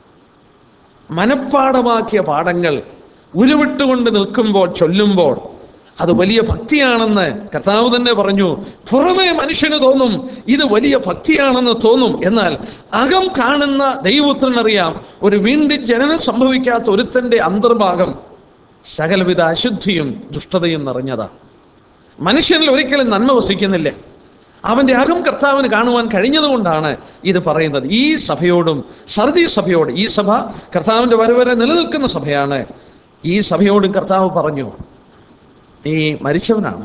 മനഃപ്പാടമാക്കിയ പാഠങ്ങൾ ഉരുവിട്ടുകൊണ്ട് നിൽക്കുമ്പോൾ ചൊല്ലുമ്പോൾ അത് വലിയ ഭക്തിയാണെന്ന് കർത്താവ് തന്നെ പറഞ്ഞു പുറമേ മനുഷ്യന് തോന്നും ഇത് വലിയ ഭക്തിയാണെന്ന് തോന്നും എന്നാൽ അകം കാണുന്ന ദൈവത്തിനറിയാം ഒരു വീണ്ടും ജനനം സംഭവിക്കാത്ത ഒരുത്തന്റെ അന്തർഭാഗം സകലവിധ അശുദ്ധിയും ദുഷ്ടതയും നിറഞ്ഞതാണ് മനുഷ്യനിൽ ഒരിക്കലും നന്മ വസിക്കുന്നില്ല അവന്റെ അകം കർത്താവിന് കാണുവാൻ കഴിഞ്ഞതുകൊണ്ടാണ് ഇത് പറയുന്നത് ഈ സഭയോടും സർദി സഭയോട് ഈ സഭ കർത്താവിന്റെ വരവരെ നിലനിൽക്കുന്ന സഭയാണ് ഈ സഭയോടും കർത്താവ് പറഞ്ഞു നീ മരിച്ചവനാണ്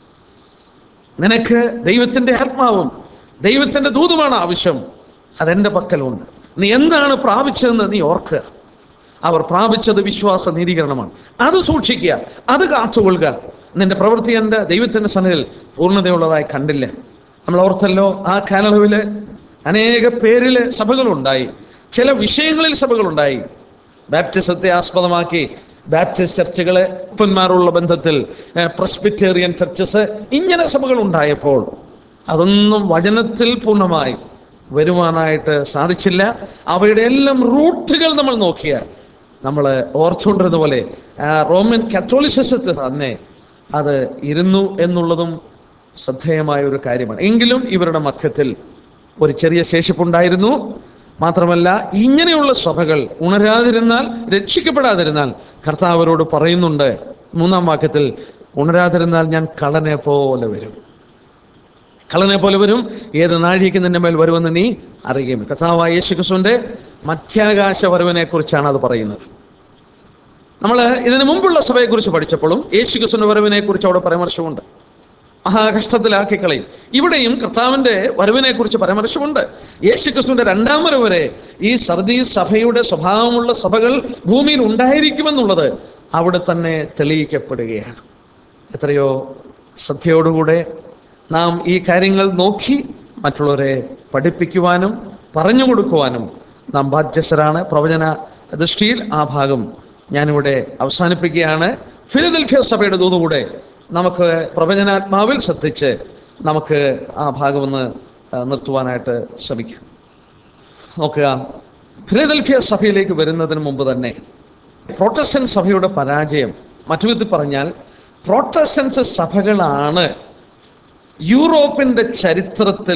നിനക്ക് ദൈവത്തിന്റെ ആത്മാവും ദൈവത്തിന്റെ ദൂതുമാണ് ആവശ്യം അതെന്റെ പക്കലുണ്ട് നീ എന്താണ് പ്രാപിച്ചതെന്ന് നീ ഓർക്കുക അവർ പ്രാപിച്ചത് വിശ്വാസ നീതീകരണമാണ് അത് സൂക്ഷിക്കുക അത് കാത്തുകൊള്ളുക നിന്റെ പ്രവൃത്തി എൻ്റെ ദൈവത്തിന്റെ സന്നിധിയിൽ പൂർണ്ണതയുള്ളതായി കണ്ടില്ല നമ്മൾ ഓർത്തല്ലോ ആ കാലയളവില് അനേക പേരില് സഭകളുണ്ടായി ചില വിഷയങ്ങളിൽ സഭകളുണ്ടായി ബാപ്റ്റിസത്തെ ആസ്പദമാക്കി ബാപ്റ്റിസ്റ്റ് ചർച്ചുകള് ഉപ്പന്മാരുള്ള ബന്ധത്തിൽ പ്രസ്ബിറ്റേറിയൻ ചർച്ചസ് ഇങ്ങനെ സഭകൾ ഉണ്ടായപ്പോൾ അതൊന്നും വചനത്തിൽ പൂർണ്ണമായി വരുവാനായിട്ട് സാധിച്ചില്ല അവയുടെ എല്ലാം റൂട്ടുകൾ നമ്മൾ നോക്കിയാൽ നമ്മൾ ഓർച്ചുകൊണ്ടിരുന്ന പോലെ ആ, റോമൻ കത്തോളിസിസത്തിൽ തന്നെ അത് ഇരുന്നു എന്നുള്ളതും ശ്രദ്ധേയമായ ഒരു കാര്യമാണ് എങ്കിലും ഇവരുടെ മധ്യത്തിൽ ഒരു ചെറിയ ശേഷിപ്പുണ്ടായിരുന്നു മാത്രമല്ല ഇങ്ങനെയുള്ള സഭകൾ ഉണരാതിരുന്നാൽ രക്ഷിക്കപ്പെടാതിരുന്നാൽ കർത്താവ് അവരോട് പറയുന്നുണ്ട് മൂന്നാം വാക്യത്തിൽ ഉണരാതിരുന്നാൽ ഞാൻ കള്ളനെ പോലെ വരും കള്ളനെ പോലെ വരും ഏത് നാഴികയ്ക്ക് നിന്റെ മേൽ വരുമെന്ന് നീ അറിയുകയും കർത്താവായ യേശു ക്രിസ്തുവിന്റെ മധ്യാകാശ വരവിനെ കുറിച്ചാണ് അത് പറയുന്നത് നമ്മൾ ഇതിനു മുമ്പുള്ള സഭയെക്കുറിച്ച് പഠിച്ചപ്പോഴും യേശു ക്രിസ്തുവിന്റെ വരവിനെ കുറിച്ച് അവിടെ പരാമർശമുണ്ട് മഹാകഷ്ടത്തിലാക്കി കളയും ഇവിടെയും കർത്താവിന്റെ വരവിനെ കുറിച്ച് പരാമർശമുണ്ട് യേശു ക്രിസ്തുവിന്റെ രണ്ടാം വരവ് വരെ ഈ സർദി സഭയുടെ സ്വഭാവമുള്ള സഭകൾ ഭൂമിയിൽ ഉണ്ടായിരിക്കുമെന്നുള്ളത് അവിടെ തന്നെ തെളിയിക്കപ്പെടുകയാണ് എത്രയോ ശ്രദ്ധയോടുകൂടെ നാം ഈ കാര്യങ്ങൾ നോക്കി മറ്റുള്ളവരെ പഠിപ്പിക്കുവാനും പറഞ്ഞു കൊടുക്കുവാനും നാം ബാധ്യസ്ഥരാണ് പ്രവചന ദൃഷ്ടിയിൽ ആ ഭാഗം ഞാനിവിടെ അവസാനിപ്പിക്കുകയാണ് ഫിലദൽഫിയ സഭയുടെ ദൂതുകൂടെ നമുക്ക് പ്രവചനാത്മാവിൽ ശ്രദ്ധിച്ച് നമുക്ക് ആ ഭാഗമൊന്ന് ആ, നിർത്തുവാനായിട്ട് ശ്രമിക്കാം നോക്കുക ഫിലദൽഫിയ സഭയിലേക്ക് വരുന്നതിന് മുമ്പ് തന്നെ പ്രോട്ടസ്റ്റന്റ് സഭയുടെ പരാജയം മറ്റു വിധത്തിൽ പറഞ്ഞാൽ പ്രോട്ടസ്റ്റൻസ് സഭകളാണ് യൂറോപ്പിന്റെ ചരിത്രത്തിൽ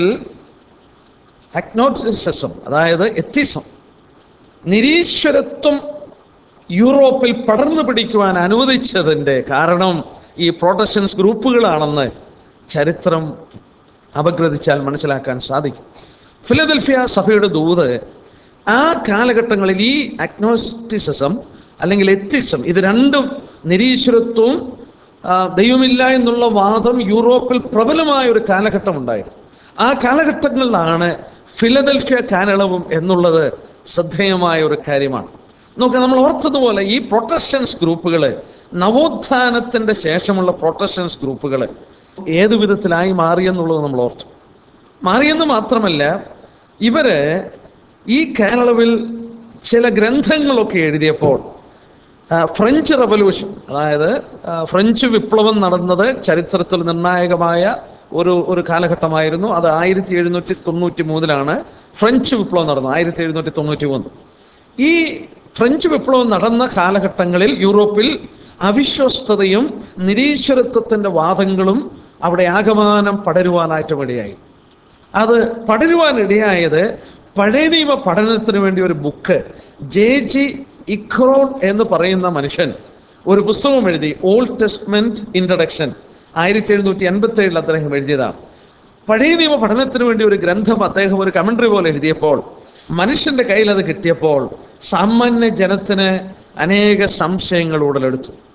അഗ്നോസിസം അതായത് എത്തിസം നിരീശ്വരത്വം യൂറോപ്പിൽ പടർന്നു പിടിക്കുവാൻ അനുവദിച്ചതിൻ്റെ കാരണം ഈ പ്രോട്ടസ്റ്റൻസ് ഗ്രൂപ്പുകളാണെന്ന് ചരിത്രം അപഗ്രഥിച്ചാൽ മനസ്സിലാക്കാൻ സാധിക്കും ഫിലദൽഫിയ സഭയുടെ ദൂത് ആ കാലഘട്ടങ്ങളിൽ ഈ അഗ്നോസ്റ്റിസിസം അല്ലെങ്കിൽ എത്തിസം ഇത് രണ്ടും നിരീശ്വരത്വവും ആ, ദൈവമില്ല എന്നുള്ള വാദം യൂറോപ്പിൽ പ്രബലമായ ഒരു കാലഘട്ടം ഉണ്ടായിരുന്നു ആ കാലഘട്ടങ്ങളിലാണ് ഫിലദൽഫിയ കാലയളവും എന്നുള്ളത് ശ്രദ്ധേയമായ ഒരു കാര്യമാണ് നോക്കാം നമ്മൾ ഓർത്തതുപോലെ ഈ പ്രൊട്ടസ്റ്റൻസ് ഗ്രൂപ്പുകൾ നവോത്ഥാനത്തിന്റെ ശേഷമുള്ള പ്രൊട്ടസ്റ്റൻസ് ഗ്രൂപ്പുകൾ ഏതു വിധത്തിലായി മാറിയെന്നുള്ളത് നമ്മൾ ഓർത്തു മാറിയെന്ന് മാത്രമല്ല ഇവര് ഈ കാലയളവിൽ ചില ഗ്രന്ഥങ്ങളൊക്കെ എഴുതിയപ്പോൾ ആ, ഫ്രഞ്ച് റവല്യൂഷൻ അതായത് ആ, ഫ്രഞ്ച് വിപ്ലവം നടന്നത് ചരിത്രത്തിൽ നിർണായകമായ ഒരു ഒരു കാലഘട്ടമായിരുന്നു അത് ആയിരത്തി എഴുന്നൂറ്റി തൊണ്ണൂറ്റി മൂന്നിലാണ് ഫ്രഞ്ച് വിപ്ലവം നടന്നത് ആയിരത്തി എഴുന്നൂറ്റി തൊണ്ണൂറ്റി മൂന്ന് ഈ ഫ്രഞ്ച് വിപ്ലവം നടന്ന കാലഘട്ടങ്ങളിൽ യൂറോപ്പിൽ അവിശ്വസ്തതയും നിരീശ്വരത്വത്തിന്റെ വാദങ്ങളും അവിടെ ആകമാനം പടരുവാനായിട്ട് ഇടയായി അത് പടരുവാൻ ഇടയായത് പഴയ നിയമ പഠനത്തിന് വേണ്ടി ഒരു ബുക്ക് ജെ ജി ഇഖ്രോൺ എന്ന് പറയുന്ന മനുഷ്യൻ ഒരു പുസ്തകം എഴുതി ഓൾഡ് ടെസ്റ്റ്മെന്റ് ഇൻട്രഡക്ഷൻ ആയിരത്തി എഴുന്നൂറ്റി എൺപത്തി ഏഴിൽ അദ്ദേഹം എഴുതിയതാണ് പഴയ നിയമ പഠനത്തിന് വേണ്ടി ഒരു ഗ്രന്ഥം അദ്ദേഹം ഒരു കമന്ററി പോലെ എഴുതിയപ്പോൾ മനുഷ്യന്റെ കയ്യിൽ അത് കിട്ടിയപ്പോൾ സാമാന്യ ജനത്തിന് അനേക സംശയങ്ങൾ ഉടലെടുത്തു